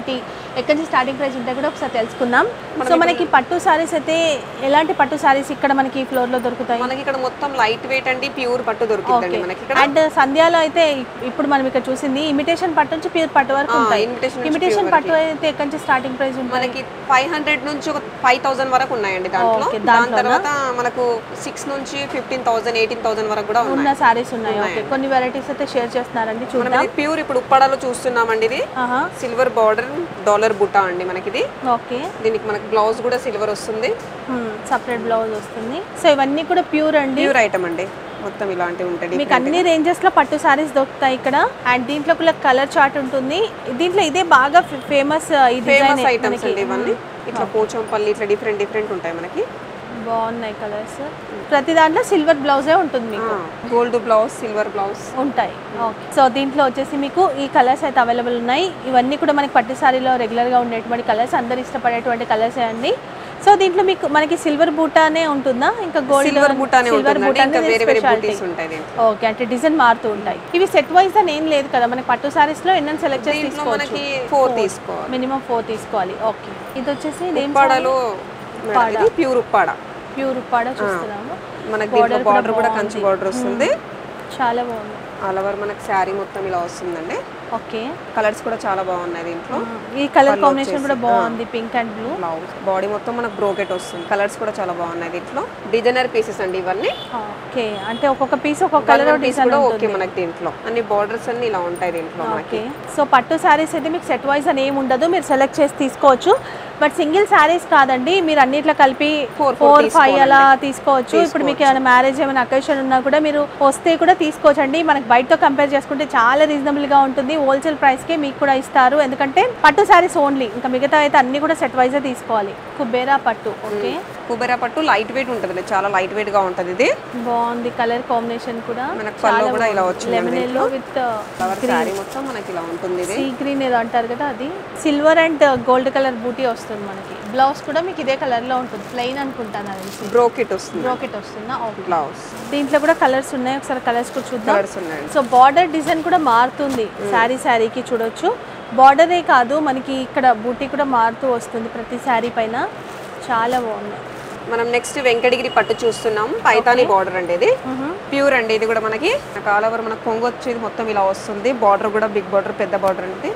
ఎక్కడి నుంచి స్టార్టింగ్ ప్రైస్ ఉంటే కూడా ఒకసారి తెలుసుకుందాం సో మనకి పట్టు సారీస్ అయితే ఎలాంటి పట్టు సారీస్ ఇక్కడ మనకి ఫ్లోర్ లో దొరుకుతాయి మనకి ఇక్కడ మొత్తం లైట్ వెయిట్ అండి ప్యూర్ పట్టు దొరుకుతుందండి ఓకే మనకి ఇక్కడ అండ్ సంధ్యాలో అయితే ఇప్పుడు మనం ఇక్కడ చూసింది ఇమిటేషన్ పట్టు నుంచి ప్యూర్ పట్టు వరకు ఆ, ఉంటాయి imitation నుంచి ఇమిటేషన్ pure పట్టు అయితే ఎక్కడి నుంచి స్టార్టింగ్ ప్రైస్ ఉంటుంది మనకి ఫైవ్ హండ్రెడ్ నుంచి ఒక ఫైవ్ థౌసండ్ వరకు ఉన్నాయండి దాంట్లో ఓకే, దాని దాంట్లోనా? తర్వాత మనకు సిక్స్ నుంచి ఫిఫ్టీన్ థౌసండ్ ఎయిటీన్ థౌసండ్ వరకు కూడా ఉన్న ఉన్నాయి సారీస్ ఉన్నాయి ఓకే కొన్ని వెరైటీస్ అయితే షేర్ చేస్తున్నారండి మనం చూద్దాం ఇది ప్యూర్ ఇప్పుడు ఉప్పాడలో చూస్తున్నామండి ఇది ఆహా సిల్వర్ బార్డర్ డాలర్ బుట్ట అండి మనకి ఇది ఓకే దీనికి మనకి బ్లౌజ్ కూడా సిల్వర్ వస్తుంది సపరేట్ బ్లౌజ్ వస్తుంది సో ఇవన్నీ కూడా ప్యూర్ అండి ప్యూర్ ఐటమ్ అండి మొత్తం ఇలాంటివి ఉంటాయి మీకు అన్ని రేంజెస్ లో పట్టు సారీస్ దొరుకుతాయి ఇక్కడ అండ్ దీంట్లో కూడా కలర్ చార్ట్ ఉంటుంది దీంట్లో ఇదే బాగా ఫేమస్ ఈ ఫేమస్ డిజైన్ ఐటమ్స్ అండి ఇవన్నీ ఇట్లా పోచంపల్లి ఇట్లా డిఫరెంట్ డిఫరెంట్ ఉంటాయి మనకి బాగున్నాయి కలర్స్ ప్రతి దాంట్లో సిల్వర్ బ్లౌజే ఉంటుంది మీకు గోల్డ్ బ్లౌజ్ సిల్వర్ బ్లౌజ్ ఉంటాయి ఓకే సో దీంట్లో వచ్చేసి మీకు ఈ కలర్స్ అయితే అవైలబుల్ ఉన్నాయి ఇవన్నీ కూడా మనకి పట్టు సారీలో రెగ్యులర్గా ఉండేటువంటి కలర్స్ అందరు ఇష్టపడేటువంటి కలర్స్ అండి సో దీంట్లో మీకు మనకి సిల్వర్ బూటానే ఉంటుందా ఇంకా గోల్డ్ సిల్వర్ బుట్టానే ఉంటుందండి ఇంకా వేరే వేరే బూటీస్ ఉంటాయి దీంట్లో ఓకే అంటే డిజైన్ మారుతూ ఉంటాయి ఇవి సెట్ వైజ్ అని ఏం లేదు కదా మనకి పట్టు సారీస్ లో ఎన్నో సెలెక్ట్ చేసి దీంట్లో తీసుకోవచ్చు మనకి ఫోర్ తీసుకోవాలి మినిమం ఫోర్ తీసుకోవాలి ఓకే ఇది వచ్చేసి ఇదేం ఉప్పాడలో మేడం, ఇది ప్యూర్ ఉప్పాడ ప్యూర్ ఉప్పాడ చూస్తున్నాము మనకి దీంట్లో బార్డర్ కూడా కంచి బార్డర్ వస్తుంది చాలా బాగుంది ఆల్ ఓవర్ మనకి శారీ మొత్తం ఇలా వస్తుందండి ఓకే కలర్స్ కూడా చాలా బాగున్నాయి దీంట్లో ఈ కలర్ కాంబినేషన్ కూడా బాగుంది pink and blue blouse body మొత్తం మనకు బ్రోకెట్ వస్తుంది కలర్స్ కూడా చాలా బాగున్నాయి దీంట్లో డిజైనర్ పీసెస్ అండి ఇవన్నీ ఓకే అంటే ఒక్కొక్క పీస్ ఒక్కొక్క కలర్ పీస్ డిజైన్ కూడా ఓకే మనకి దీంట్లో అన్ని బార్డర్స్ అన్ని ఇలా ఉంటాయి దీంట్లో మనకి ఓకే సో పట్టు శారీస్ అయితే మీకు సెట్ వైజ్ అని ఏమి ఉండదు మీరు సెలెక్ట్ చేసి తీసుకోవచ్చు బట్ సింగిల్ శారీస్ కాదండి మీరు అన్నిట్లో కలిపి Four, four ఫోర్ ఫైవ్ తీసుకోవాలండి. అలా తీసుకోవచ్చు ఇప్పుడు మీకు ఏమైనా మ్యారేజ్ ఏమైనా అకేషన్ ఉన్నా కూడా మీరు వస్తే కూడా తీసుకోవచ్చు అండి మనకి బయటతో కంపేర్ చేసుకుంటే చాలా రీజనబుల్ గా ఉంటుంది హోల్సేల్ ప్రైస్ కి మీకు కూడా ఇస్తారు ఎందుకంటే పట్టు శారీస్ ఓన్లీ ఇంకా మిగతా అయితే అన్ని కూడా సెట్ వైజ్ తీసుకోవాలి కుబేరా పట్టు ఓకే కుబేరా పట్టు లైట్ వెయిట్ ఉంటుంది చాలా లైట్ వెయిట్ గా ఉంటుంది ఇది బాగుంది కలర్ కాంబినేషన్ కూడా మనకు పళ్ళు కూడా ఇలా వచ్చింది lemon yellow with flower sari మొత్తం మనకి ఇలా ఉంటుంది ఇది సీ గ్రీన్ ఏదో అంటారు కదా అది silver and gold colour buti వస్తుంది మనకి బ్లౌజ్ కూడా మీకు ఇదే కలర్ లో ఉంటుంది ప్లెయిన్ అనుకుంటాను అది బ్రోకెట్ వస్తుంది బ్రోకెట్ వస్తుందా ఓకే బ్లౌజ్ దీంట్లో కూడా కలర్స్ ఉన్నాయి ఒకసారి కలర్స్ కూడా చూద్దాం కలర్స్ ఉన్నాయండి సో బార్డర్ డిజైన్ కూడా మారుతుంది శారీ శారీకి చూడొచ్చు బార్డరే కాదు మనకి ఇక్కడ బూటీ కూడా మారుతూ వస్తుంది ప్రతి శారీ పైన చాలా బాగుంది మనం నెక్స్ట్ వెంకటగిరి పట్టు చూస్తున్నాం పైతాని బార్డర్ అండి ఇది ప్యూర్ అండి ఇది కూడా మనకి ఆల్ ఓవర్ మనకు కొంగు వచ్చేది మొత్తం ఇలా వస్తుంది బార్డర్ కూడా బిగ్ బార్డర్ పెద్ద బార్డర్ అండి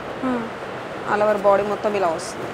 ఆల్ ఓవర్ బాడీ మొత్తం ఇలా వస్తుంది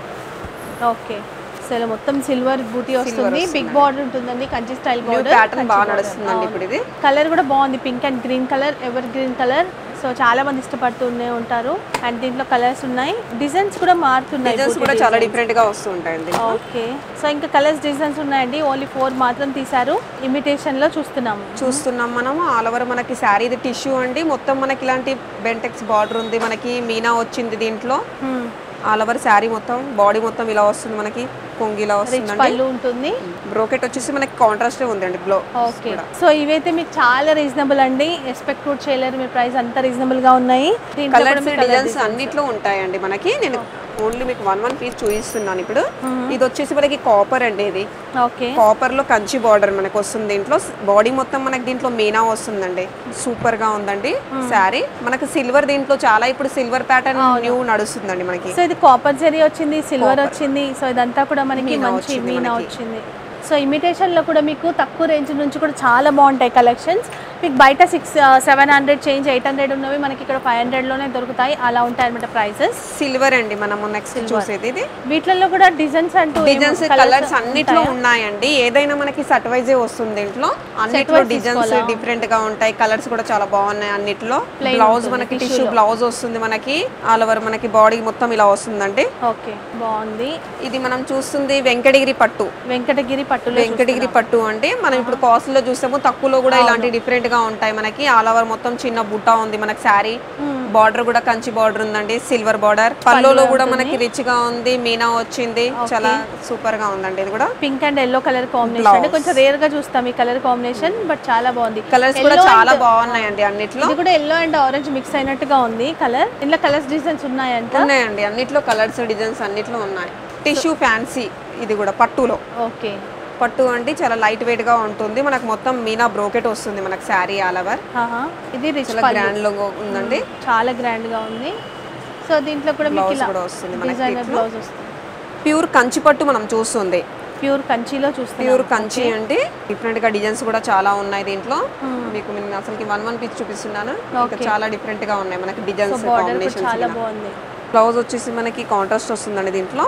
ఓకే సో ఇలా మొత్తం సిల్వర్ బూటీ వస్తుంది బిగ్ బార్డర్ ఉంటుందండి Kanchi style new border pattern బాగా నడుస్తుందండి ఇప్పుడు ఇది కలర్ కూడా బాగుంది pink and green colour evergreen colour so చాలా మంది ఇష్టపడుతూనే ఉంటారు అండ్ దీంట్లో కలర్స్ ఉన్నాయి డిజైన్స్ కూడా మారుతున్నాయి డిజైన్స్ కూడా చాలా డిఫరెంట్ గా వస్తూ ఉంటాయండి ఓకే సో ఇంకా కలర్స్ డిజైన్స్ ఉన్నాయండి ఓన్లీ ఫోర్ మాత్రం తీశారు ఇమిటేషన్ లో చూస్తున్నాము చూస్తున్నాం మనం ఆల్ ఓవర్ మనకి శారీ ఇది టిష్యూ అండి మొత్తం మనకి ఇలాంటి బెంటెక్స్ బార్డర్ ఉంది మనకి మీనా వచ్చింది దీంట్లో ఆల్ ఓవర్ శారీ మొత్తం బాడీ మొత్తం ఇలా వస్తుంది మనకి కొంగి ఇలా వస్తుందండి పళ్ళు ఉంటుంది బ్రోకెట్ వచ్చేసి మనకి కాంట్రాస్ట్ ఉందండి బ్లో ఓకే సో ఇవైతే మీకు చాలా రీజనబుల్ అండి ఎక్స్పెక్ట్ కూడా చేయలేరు మీ ప్రైస్ అంత రీజనబుల్ గా ఉన్నాయి దీంట్లో కూడా కలర్స్ మీకు డిజైన్స్ అన్నిట్లో ఉంటాయండి మనకి నేను ఓన్లీ మీకు వన్ వన్ పీస్ చూపిస్తున్నాను ఇప్పుడు ఇది వచ్చేసి మనకి కాపర్ అండి ఇది ఓకే కాపర్ లో కంచి బార్డర్ మనకు వస్తుంది దీంట్లో బాడీ మొత్తం మనకి దీంట్లో మీనా వస్తుందండి సూపర్ గా ఉందండి శారీ మనకు సిల్వర్ దీంట్లో చాలా ఇప్పుడు సిల్వర్ ప్యాటర్న్ న్యూ నడుస్తుందండి మనకి సో ఇది కాపర్ జరీ వచ్చింది సిల్వర్ వచ్చింది సో ఇదంతా కూడా మనకి మంచి మీనా వచ్చింది సో ఇమిటేషన్ లో కూడా మీకు తక్కువ రేంజ్ నుంచి కూడా చాలా బాగుంటాయి కలెక్షన్స్ మీకు బయట six seven hundred change eight hundred ఉన్నవి మనకి ఇక్కడ ఫైవ్ హండ్రెడ్ లోనే దొరుకుతాయి అలా ఉంటాయి అనమాట ప్రైసెస్ సిల్వర్ అండి మనము నెక్స్ట్ చూసేది ఇది వీటిలలో కూడా డిజైన్స్ అంటూ ఏం- డిజైన్స్ కలర్స్ అన్నిట్లో ఉన్నాయండి ఏదైనా మనకి సట్ వైజే వస్తుంది దీంట్లో అన్నిట్లో డిజైన్స్ డిఫరెంట్ గా ఉంటాయి కలర్స్ కూడా చాలా బాగున్నాయి అన్నిట్లో బ్లౌజ్ మనకి టిష్యూ బ్లౌజ్ వస్తుంది మనకి ఆల్ ఓవర్ మనకి బాడీ మొత్తం ఇలా వస్తుందండి ఓకే బాగుంది ఇది మనం చూస్తుంది వెంకటగిరి పట్టు వెంకటగిరి పట్టులో వెంకటగిరి పట్టు అంటే మనం ఇప్పుడు కాస్ట్ లో చూసాము తక్కువలో కూడా ఇలాంటి డిఫరెంట్ గా ఉంటాయి మనకి ఆల్ ఓవర్ మొత్తం చిన్న బుట్ట ఉంది మనకి శారీ బార్డర్ కూడా కంచి బార్డర్ ఉందండి సిల్వర్ బార్డర్ పల్లోలో కూడా మనకి రిచ్ గా ఉంది మీనా వచ్చింది చాలా సూపర్ గా ఉందండి ఇది కూడా pink and yellow colour combination అంటే కొంచెం రేర్ గా చూస్తాం ఈ కలర్ కాంబినేషన్ బట్ చాలా బాగుంది కలర్స్ కూడా చాలా బాగున్నాయండి అన్నిట్లో ఇది కూడా ఎల్లో అండ్ ఆరెంజ్ మిక్స్ అయినట్టుగా ఉంది కలర్ ఇందులో కలర్స్ డిజైన్స్ ఉన్నాయంట ఉన్నాయండి అన్నిట్లో కలర్స్ డిజైన్స్ అన్నిట్లో ఉన్నాయి టిష్యూ ఫ్యాన్సీ ఇది కూడా పట్టులో ఓకే పట్టు అంటే చాలా లైట్ వెయిట్ గా ఉంటుంది మనకు మొత్తం మీనా బ్రోకెట్ వస్తుంది మనకు శారీ ఆల్ ఓవర్ ఆహా. ఇది రిచ్ చాలా గ్రాండ్ లో ఉందండి చాలా గ్రాండ్ గా ఉంది సో దీంట్లో కూడా మీకు Blouse ఇలా కూడా వస్తుంది మనకి డిజైనర్ దీంట్లో. బ్లౌజ్ వస్తుంది ప్యూర్ కంచి పట్టు మనం చూస్తుంది ప్యూర్ కంచిలో చూస్తున్నాం ప్యూర్ కంచి అంటే డిఫరెంట్ గా డిజైన్స్ కూడా చాలా ఉన్నాయి దీంట్లో మీకు నేను అసలు వన్ వన్ పీస్ చూపిస్తున్నాను ఇంకా Okay. చాలా డిఫరెంట్ గా ఉన్నాయి మనకి సో డిజైన్స్ బార్డర్ కూడా కాంబినేషన్స్ చాలా బాగుంది బ్లౌజ్ వచ్చేసి మనకి కాంట్రాస్ట్ వస్తుందండి దీంట్లో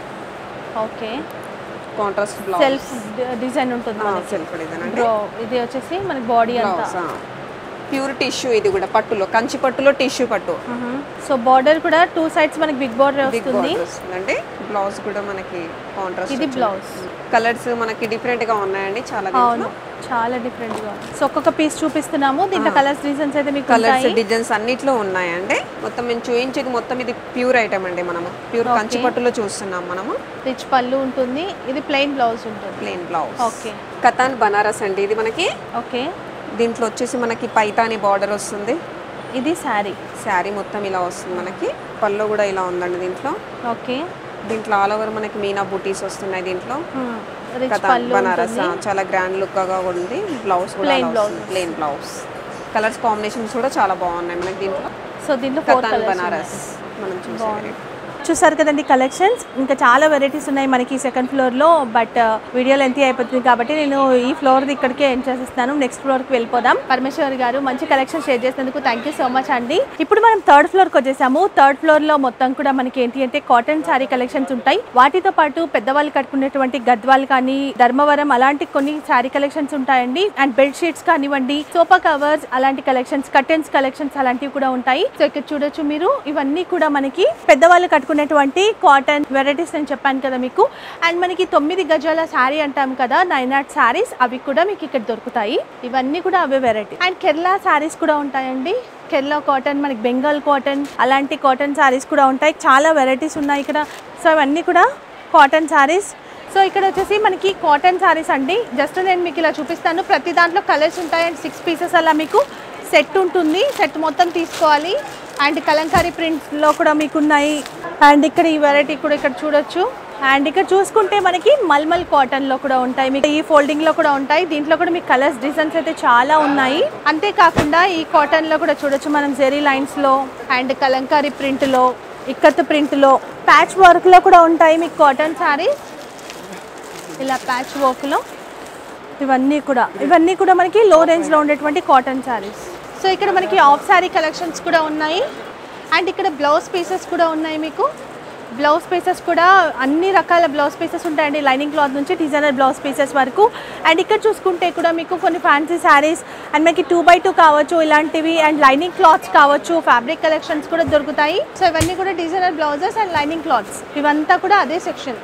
okay contrast blouse self design ఉంటుంది మనకి సెల్ఫ్ డిజైన్ అంటే బ్రో ఇది వచ్చేసి మనకి బాడీ అంతా బ్లౌజ్ ప్యూర్ టిష్యూ ఇది కూడా పట్టులో కంచి పట్టులో టిష్యూ పట్టు సో బార్డర్ కూడా టూ సైడ్స్ మనకి బిగ్ బార్డర్ బిగ్ వస్తుంది బార్డర్ వస్తుందండి బ్లౌజ్ కూడా మనకి కాంట్రాస్ట్ ఇది బ్లౌజ్ కలర్స్ మనకి డిఫరెంట్ గా ఉన్నాయండి చాలా అవును చాలా డిఫరెంట్ గా ఉంది సో ఒక్కొక్క పీస్ చూపిస్తున్నాము దీంట్లో కలర్స్ డిజైన్స్ అయితే మీకు కలర్స్ ఉంటాయి డిజైన్స్ అన్నిట్లో ఉన్నాయండి మొత్తం మేము చూపించేది మొత్తం ఇది ప్యూర్ ఐటమ్ అండి మనము ప్యూర్ కంచి పట్టులో చూస్తున్నాం మనము రిచ్ పళ్ళు ఉంటుంది ఇది ప్లెయిన్ బ్లౌజ్ ఉంటుంది plain blouse okay katan Banaras అండి ఇది మనకి ఓకే దీంట్లో వచ్చేసి మనకి పైతాని బార్డర్ వస్తుంది ఇది శారీ శారీ మొత్తం ఇలా వస్తుంది మనకి పళ్ళు కూడా ఇలా ఉందండి దీంట్లో ఓకే దీంట్లో ఆల్ ఓవర్ మనకి మీనా బూటీస్ వస్తున్నాయి దీంట్లో రిచ్ కతాన్ పళ్ళు బనారస్ ఉంటుంది చాలా గ్రాండ్ లుక్ గా ఉంది బ్లౌజ్ కూడా Plain blouse. Plain blouse colours combinations కూడా చాలా బాగున్నాయి మనకి దీంట్లో సో దీంట్లో ఫోర్ కతాన్ కలర్స్ బనారస్ మనం చూసే చూసారు కదండి కలెక్షన్స్ ఇంకా చాలా వెరైటీస్ ఉన్నాయి మనకి సెకండ్ ఫ్లోర్లో బట్ వీడియో లెంత్ అయిపోతుంది కాబట్టి నేను ఈ ఫ్లోర్ ఇక్కడికే ఎండ్ చేసేస్తాను నెక్స్ట్ ఫ్లోర్కి వెళ్ళిపోదాం పరమేశ్వర్ గారు మంచి కలెక్షన్ షేర్ చేసినందుకు థ్యాంక్ యూ సో మచ్ అండి ఇప్పుడు మనం థర్డ్ ఫ్లోర్కి వచ్చేసాము థర్డ్ ఫ్లోర్లో మొత్తం కూడా మనకి ఏంటి అంటే కాటన్ శారీ కలెక్షన్స్ ఉంటాయి వాటితో పాటు పెద్దవాళ్ళు కట్టుకునేటువంటి గద్వాలు కానీ ధర్మవరం అలాంటి కొన్ని శారీ కలెక్షన్స్ ఉంటాయండి అండ్ బెడ్ షీట్స్ కానివ్వండి సోఫా కవర్స్ అలాంటి కలెక్షన్స్ కర్టెన్స్ కలెక్షన్స్ అలాంటివి కూడా ఉంటాయి సో ఇక్కడ చూడొచ్చు మీరు ఇవన్నీ కూడా మనకి పెద్దవాళ్ళు కట్టుకునేటువంటి కాటన్ వెరైటీస్ నేను చెప్పాను కదా మీకు అండ్ మనకి తొమ్మిది గజాల శారీ అంటాం కదా నైన్ ఆర్ట్ శారీస్ అవి కూడా మీకు ఇక్కడ దొరుకుతాయి ఇవన్నీ కూడా అవే వెరైటీ అండ్ కేరళ శారీస్ కూడా ఉంటాయండి కేరళ కాటన్ మనకి బెంగాల్ కాటన్ అలాంటి కాటన్ శారీస్ కూడా ఉంటాయి చాలా వెరైటీస్ ఉన్నాయి ఇక్కడ సో ఇవన్నీ కూడా కాటన్ శారీస్ సో ఇక్కడ వచ్చేసి మనకి కాటన్ శారీస్ అండి జస్ట్ నేను మీకు ఇలా చూపిస్తాను ప్రతి దాంట్లో కలర్స్ ఉంటాయి అండ్ సిక్స్ పీసెస్ అలా మీకు సెట్ ఉంటుంది సెట్ మొత్తం తీసుకోవాలి అండ్ కలంకారీ ప్రింట్లో కూడా మీకు ఉన్నాయి అండ్ ఇక్కడ ఈ వెరైటీ కూడా ఇక్కడ చూడొచ్చు అండ్ ఇక్కడ చూసుకుంటే మనకి మల్మల్ కాటన్లో కూడా ఉంటాయి మీకు ఈ ఫోల్డింగ్లో కూడా ఉంటాయి దీంట్లో కూడా మీకు కలర్స్ డిజైన్స్ అయితే చాలా ఉన్నాయి అంతేకాకుండా ఈ కాటన్లో కూడా చూడొచ్చు మనం జెరీ లైన్స్లో అండ్ కలంకారీ ప్రింట్లో ఇక్కత్ ప్రింట్లో ప్యాచ్ వర్క్లో కూడా ఉంటాయి మీకు కాటన్ శారీస్ ఇలా ప్యాచ్ వర్క్లో ఇవన్నీ కూడా ఇవన్నీ కూడా మనకి లో రేంజ్లో ఉండేటువంటి కాటన్ శారీస్ సో ఇక్కడ మనకి ఆఫ్ శారీ కలెక్షన్స్ కూడా ఉన్నాయి అండ్ ఇక్కడ బ్లౌజ్ పీసెస్ కూడా ఉన్నాయి మీకు బ్లౌజ్ పీసెస్ కూడా అన్ని రకాల బ్లౌజ్ పీసెస్ ఉంటాయండి లైనింగ్ క్లాత్ నుంచి డిజైనర్ బ్లౌజ్ పీసెస్ వరకు అండ్ ఇక్కడ చూసుకుంటే కూడా మీకు కొన్ని ఫ్యాన్సీ శారీస్ అండ్ మనకి టూ బై టూ కావచ్చు ఇలాంటివి అండ్ లైనింగ్ క్లాత్స్ కావచ్చు ఫ్యాబ్రిక్ కలెక్షన్స్ కూడా దొరుకుతాయి సో ఇవన్నీ కూడా designer blouses and lining cloths ఇవంతా కూడా అదే సెక్షన్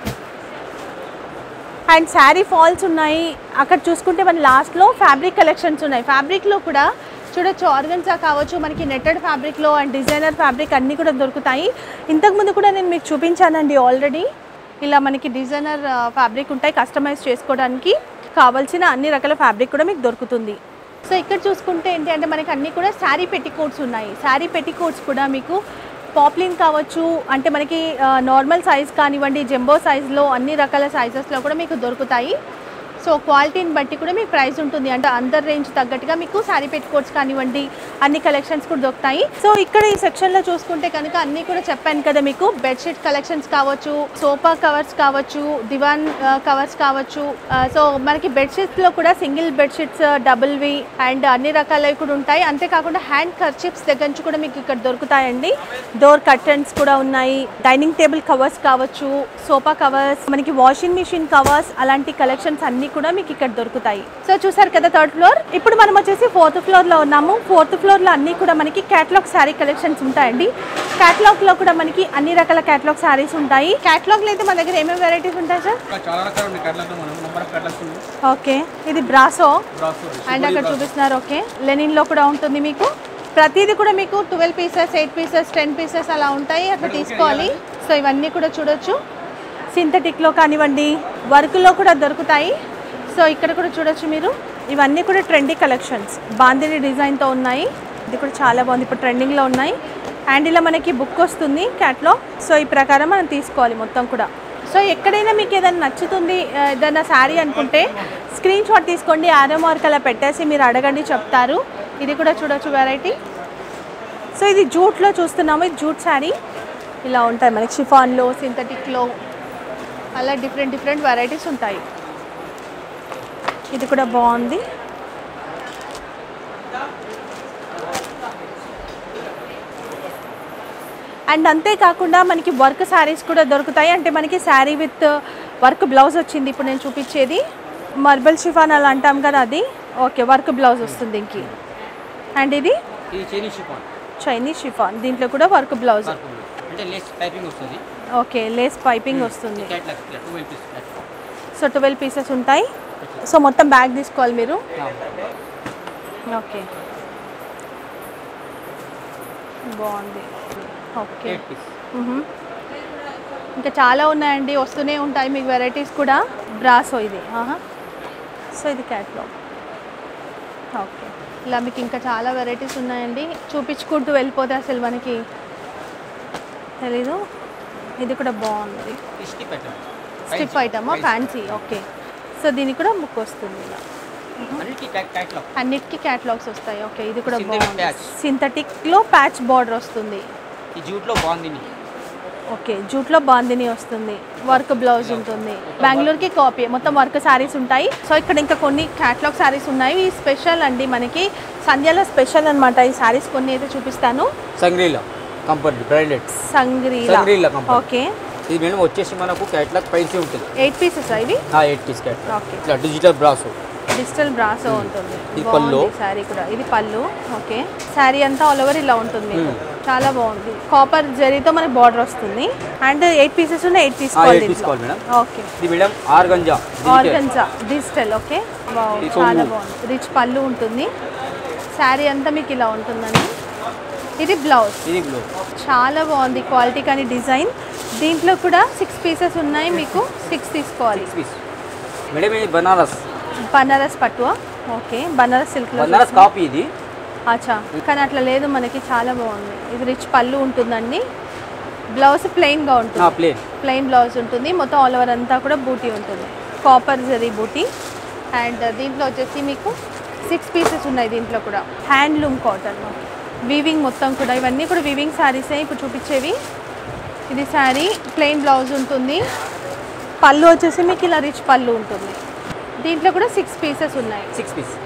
అండ్ శారీ ఫాల్స్ ఉన్నాయి అక్కడ చూసుకుంటే మన లాస్ట్లో ఫ్యాబ్రిక్ కలెక్షన్స్ ఉన్నాయి ఫ్యాబ్రిక్లో కూడా చూడొచ్చు ఆర్గన్సా కావచ్చు మనకి నెట్టెడ్ ఫ్యాబ్రిక్లో అండ్ డిజైనర్ ఫ్యాబ్రిక్ అన్నీ కూడా దొరుకుతాయి ఇంతకుముందు కూడా నేను మీకు చూపించానండి ఆల్రెడీ ఇలా మనకి డిజైనర్ ఫ్యాబ్రిక్ ఉంటాయి కస్టమైజ్ చేసుకోవడానికి కావాల్సిన అన్ని రకాల ఫ్యాబ్రిక్ కూడా మీకు దొరుకుతుంది సో ఇక్కడ చూసుకుంటే ఏంటి అంటే మనకి అన్నీ కూడా శారీ పెట్టికోట్స్ ఉన్నాయి శారీ పెట్టికోట్స్ కూడా మీకు పాప్లిన్ కావచ్చు అంటే మనకి నార్మల్ సైజ్ కానివ్వండి జంబో సైజ్లో అన్ని రకాల సైజెస్లో కూడా మీకు దొరుకుతాయి సో క్వాలిటీని బట్టి కూడా మీకు ప్రైస్ ఉంటుంది అంటే అందర్ రేంజ్ తగ్గట్టుగా మీకు శారీ పెట్టుకోవచ్చు కానివ్వండి అన్ని కలెక్షన్స్ కూడా దొరుకుతాయి సో ఇక్కడ ఈ సెక్షన్లో చూసుకుంటే కనుక అన్నీ కూడా చెప్పాను కదా మీకు బెడ్షీట్ కలెక్షన్స్ కావచ్చు సోఫా కవర్స్ కావచ్చు దివాన్ కవర్స్ కావచ్చు ఆ, సో మనకి బెడ్షీట్స్లో కూడా సింగిల్ బెడ్షీట్స్ డబుల్వి అండ్ అన్ని రకాలవి కూడా ఉంటాయి అంతేకాకుండా హ్యాండ్ కర్చిప్స్ దగ్గర నుంచి కూడా మీకు ఇక్కడ దొరుకుతాయండి డోర్ కర్టన్స్ కూడా ఉన్నాయి డైనింగ్ టేబుల్ కవర్స్ కావచ్చు సోఫా కవర్స్ మనకి వాషింగ్ మిషన్ కవర్స్ అలాంటి కలెక్షన్స్ అన్ని కూడా మీకు ఇక్కడ దొరుకుతాయి సో చూసారు కదా థర్డ్ ఫ్లోర్ ఇప్పుడు మనం వచ్చేసి ఫోర్త్ ఫ్లోర్ లో ఉన్నాము ఫోర్త్ ఫ్లోర్ లో అన్ని కూడా మనకి క్యాటలాగ్ శారీ కలెక్షన్స్ ఉంటాయండి క్యాటలాగ్ లో కూడా మనకి అన్ని రకాల క్యాటలాగ్ శారీస్ ఉంటాయి క్యాటలాగ్ లో అయితే మన దగ్గర ఏమేమి వెరైటీస్ ఉంటాయి సార్ ఇంకా చాలా రకాలు ఉన్నాయి కట్లతో మనం నెంబర్ ఆఫ్ కట్లస్ ఉంది ఓకే ఇది బ్రాసో బ్రాస్ అండ్ అక్కడ చూపిస్తున్నారు ఓకే లెనిన్ లో కూడా ఉంటుంది మీకు ప్రతిదీ కూడా మీకు twelve pieces eight pieces ten pieces అలా ఉంటాయి అట్లా తీసుకోవాలి సో ఇవన్నీ కూడా చూడొచ్చు సింథటిక్లో కానివ్వండి వర్క్లో కూడా దొరుకుతాయి సో ఇక్కడ కూడా చూడొచ్చు మీరు ఇవన్నీ కూడా ట్రెండీ కలెక్షన్స్ బాందిని డిజైన్తో ఉన్నాయి ఇది కూడా చాలా బాగుంది ఇప్పుడు ట్రెండింగ్లో ఉన్నాయి అండ్ ఇలా మనకి బుక్ వస్తుంది క్యాట్లో సో ఈ ప్రకారం మనం తీసుకోవాలి మొత్తం కూడా సో ఎక్కడైనా మీకు ఏదైనా నచ్చుతుంది ఆ, ఏదైనా శారీ అనుకుంటే స్క్రీన్ షాట్ తీసుకోండి ఆరో మార్క్ అలా పెట్టేసి మీరు అడగండి చెప్తారు ఇది కూడా చూడొచ్చు వెరైటీ సో ఇది జూట్లో చూస్తున్నాము ఇది జూట్ శారీ ఇలా ఉంటాయి మనకి షిఫాన్లో సింథటిక్లో అలా డిఫరెంట్ డిఫరెంట్ వెరైటీస్ ఉంటాయి ఇది కూడా బాగుంది అండ్ అంతేకాకుండా మనకి వర్క్ శారీస్ కూడా దొరుకుతాయి అంటే మనకి శారీ విత్ వర్క్ బ్లౌజ్ వచ్చింది ఇప్పుడు నేను చూపించేది మార్బల్ షిఫాన్ అలా అంటాం కదా అది ఓకే వర్క్ బ్లౌజ్ వస్తుంది ఇంకి అండ్ ఇది ఇది చైనీ షిఫాన్ చైనీస్ షిఫాన్ దీంట్లో కూడా వర్క్ బ్లౌజ్ అంటే లేస్ టైపింగ్ వస్తుంది ఓకే లేస్ పైపింగ్ వస్తుంది catalogue twelve piece so twelve pieces ఉంటాయి సో మొత్తం బ్యాగ్ తీసుకోవాలి మీరు ఓకే బాగుంది ఓకే ఎయిట్ పీస్ మ్మ్. ఇంకా చాలా ఉన్నాయండి వస్తూనే ఉంటాయి మీకు వెరైటీస్ కూడా బ్రాసో ఇది ఆహా సో ఇది క్యాట్లాగ్ ఓకే ఇలా మీకు ఇంకా చాలా వెరైటీస్ ఉన్నాయండి చూపించుకుంటూ వెళ్ళిపోతే అసలు మనకి తెలీదు ఇది కూడా బాగుంది స్టిప్ ఐటమ్ స్టిప్ ఐటమా ఫ్యాన్సీ ఓకే సో దీనికి కూడా బుక్ వస్తుంది ఇలా అన్నిటికీ క్యాట్లాగ్ అన్నిటికీ క్యాటలాగ్స్ వస్తాయి ఓకే ఇది కూడా Synthetic బాగుంది patch. సింథటిక్లో ప్యాచ్ బార్డర్ వస్తుంది ఈ జూట్లో బాగుంది నీ. ఓకే జూట్లో బాందిని వస్తుంది వర్క్ బ్లౌజ్ ఉంటుంది బెంగళూరుకి కాపీ మొత్తం వర్క్ శారీస్ ఉంటాయి సో ఇక్కడ ఇంకా కొన్ని క్యాటలాగ్ శారీస్ ఉన్నాయి ఈ స్పెషల్ అండి మనకి సంధ్యాలో స్పెషల్ అన్నమాట ఈ శారీస్ కొన్ని అయితే చూపిస్తాను Shangrila company branded Shangrila Shangrila company. Okay ఇది మేడం వచ్చేసి మనకు క్యాట్లాగ్ ప్రైస్ ఉంటుంది ఎయిట్ పీసెస్ ఇవి ఆ ఎయిట్ పీస్ క్యాట్లాగ్ ఓకే ఇట్లా డిజిటల్ బ్రాసో డిజిటల్ బ్రాసో ఉంటుంది ఇది పళ్ళు. శారీ కూడా ఇది పళ్ళు ఓకే శారీ అంతా ఆల్ ఓవర్ ఇలా ఉంటుంది మీకు. మ్మ్. చాలా బాగుంది కాపర్ జరీతో మనకి బార్డర్ వస్తుంది అండ్ ఎయిట్ పీసెస్ ఉన్నాయి ఎయిట్ ఎయిట్ తీసుకోవాలి తీసుకోవాలి మేడం ఓకే ఇది madam organza organza digital okay wow, ఇది చాలా కొంగు. బాగుంది రిచ్ పళ్ళు ఉంటుంది శారీ అంతా మీకు ఇలా ఉంటుందండి ఇది బ్లౌజ్ ఇది బ్లూ చాలా బాగుంది క్వాలిటీ కానీ డిజైన్ దీంట్లో కూడా సిక్స్ పీసెస్ ఉన్నాయి మీకు సిక్స్ తీసుకోవాలి సిక్స్ పీస్ మేడం ఇది బనారస్ బనారస్ పట్టువా ఓకే బనారస్ సిల్క్లో బనారస్ కాపీ ఇది అచ్చా కానీ అట్లా లేదు మనకి చాలా బాగుంది ఇది రిచ్ పళ్ళు ఉంటుందండి బ్లౌజ్ ప్లెయిన్గా నా ఉంటుంది ప్లేన్ ప్లెయిన్ బ్లౌజ్ ఉంటుంది మొత్తం ఆల్ ఓవర్ అంతా కూడా బూటీ ఉంటుంది కాపర్ జరీ బూటీ అండ్ దీంట్లో వచ్చేసి మీకు సిక్స్ పీసెస్ ఉన్నాయి దీంట్లో కూడా హ్యాండ్లూమ్ కాటన్ వీవింగ్ మొత్తం కూడా ఇవన్నీ కూడా వీవింగ్ శారీసే ఇప్పుడు చూపించేవి ఇది శారీ ప్లెయిన్ బ్లౌజ్ ఉంటుంది పళ్ళు వచ్చేసి మీకు ఇలా రిచ్ పళ్ళు ఉంటుంది దీంట్లో కూడా సిక్స్ పీసెస్ ఉన్నాయి సిక్స్ పీస్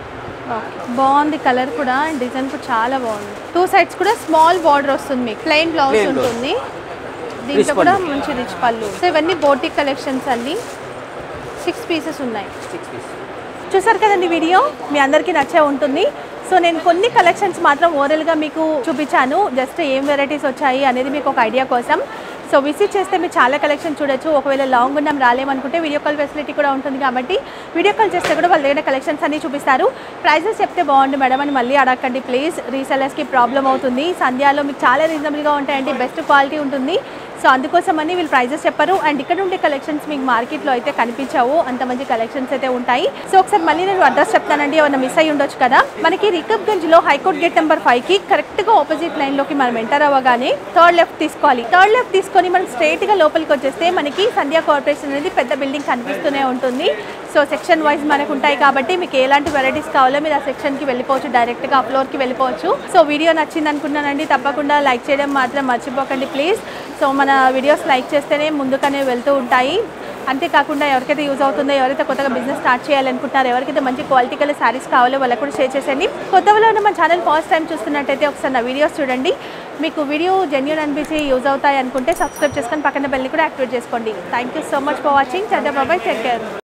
బాగుంది కలర్ కూడా అండ్ డిజైన్ కూడా చాలా బాగుంది టూ సైడ్స్ కూడా స్మాల్ బార్డర్ వస్తుంది మీకు ప్లెయిన్ బ్లౌజ్ Plain blouse. ఉంటుంది దీంట్లో Rich కూడా పళ్ళు. మంచి రిచ్ పళ్ళు సో ఇవన్నీ బోటిక్ కలెక్షన్స్ అండి సిక్స్ పీసెస్ ఉన్నాయి సిక్స్ పీస్ చూసారు కదండి వీడియో మీ అందరికీ నచ్చే ఉంటుంది సో నేను కొన్ని కలెక్షన్స్ మాత్రం ఓవరాల్గా మీకు చూపించాను జస్ట్ ఏం వెరైటీస్ వచ్చాయి అనేది మీకు ఒక ఐడియా కోసం సో విజిట్ చేస్తే మీరు చాలా కలెక్షన్ చూడొచ్చు ఒకవేళ లాంగ్ ఉన్నాం రాలేమనుకుంటే వీడియో కాల్ ఫెసిలిటీ కూడా ఉంటుంది కాబట్టి వీడియో కాల్ చేస్తే కూడా వాళ్ళ దగ్గర కలెక్షన్స్ అన్ని చూపిస్తారు ప్రైసెస్ చెప్తే బాగుండు మేడం అని మళ్ళీ అడగండి ప్లీజ్ రీసెలర్స్కి ప్రాబ్లం అవుతుంది సంధ్యాలో మీకు చాలా రీజనబుల్గా ఉంటాయండి బెస్ట్ క్వాలిటీ ఉంటుంది సో అందుకోసమని వీళ్ళు ప్రైజెస్ చెప్పారు అండ్ ఇక్కడ ఉండే కలెక్షన్స్ మీకు మార్కెట్లో అయితే కనిపించావు అంత మంచి కలెక్షన్స్ అయితే ఉంటాయి సో ఒకసారి మళ్ళీ నేను అడ్రస్ చెప్తానండి ఏమైనా మిస్ అయ్యి ఉండొచ్చు కదా మనకి రికబ్గంజ్లో హైకోర్ట్ గేట్ నెంబర్ ఫైవ్కి కరెక్ట్గా ఆపోజిట్ లైన్లోకి మనం ఎంటర్ అవ్వగానే థర్డ్ లెఫ్ట్ తీసుకోవాలి థర్డ్ లెఫ్ట్ తీసుకొని మనం స్ట్రైట్గా లోపలికి వచ్చేస్తే మనకి సంధ్యా కార్పొరేషన్ అనేది పెద్ద బిల్డింగ్ కనిపిస్తూనే ఉంటుంది సో సెక్షన్ వైజ్ మనకు ఉంటాయి కాబట్టి మీకు ఎలాంటి వెరైటీస్ కావాలో మీరు ఆ సెక్షన్కి వెళ్ళిపోవచ్చు డైరెక్ట్గా ఆ ఫ్లోర్కి వెళ్ళిపోవచ్చు సో వీడియో నచ్చింది అనుకున్నానండి తప్పకుండా లైక్ చేయడం మాత్రం మర్చిపోకండి ప్లీజ్ సో మన వీడియోస్ లైక్ చేస్తేనే ముందుకనే వెళ్తూ ఉంటాయి అంతేకాకుండా ఎవరికైతే యూజ్ అవుతుందో ఎవరైతే కొత్తగా బిజినెస్ స్టార్ట్ చేయాలనుకుంటారో ఎవరికైతే మంచి క్వాలిటీ గల శారీస్ కావాలో వాళ్ళకు కూడా షేర్ చేసేయండి కొత్తలో ఉన్న మన ఛానల్ ఫస్ట్ టైం చూస్తున్నట్టయితే ఒకసారి నా వీడియోస్ చూడండి మీకు వీడియో జెన్యున్ అనిపించి యూజ్ అవుతాయి అనుకుంటే సబ్స్క్రైబ్ చేసుకొని పక్కన బెల్ని కూడా యాక్టివేట్ చేసుకోండి thank you so much for watching చంద్రబాబాయ్ టేక్ కేర్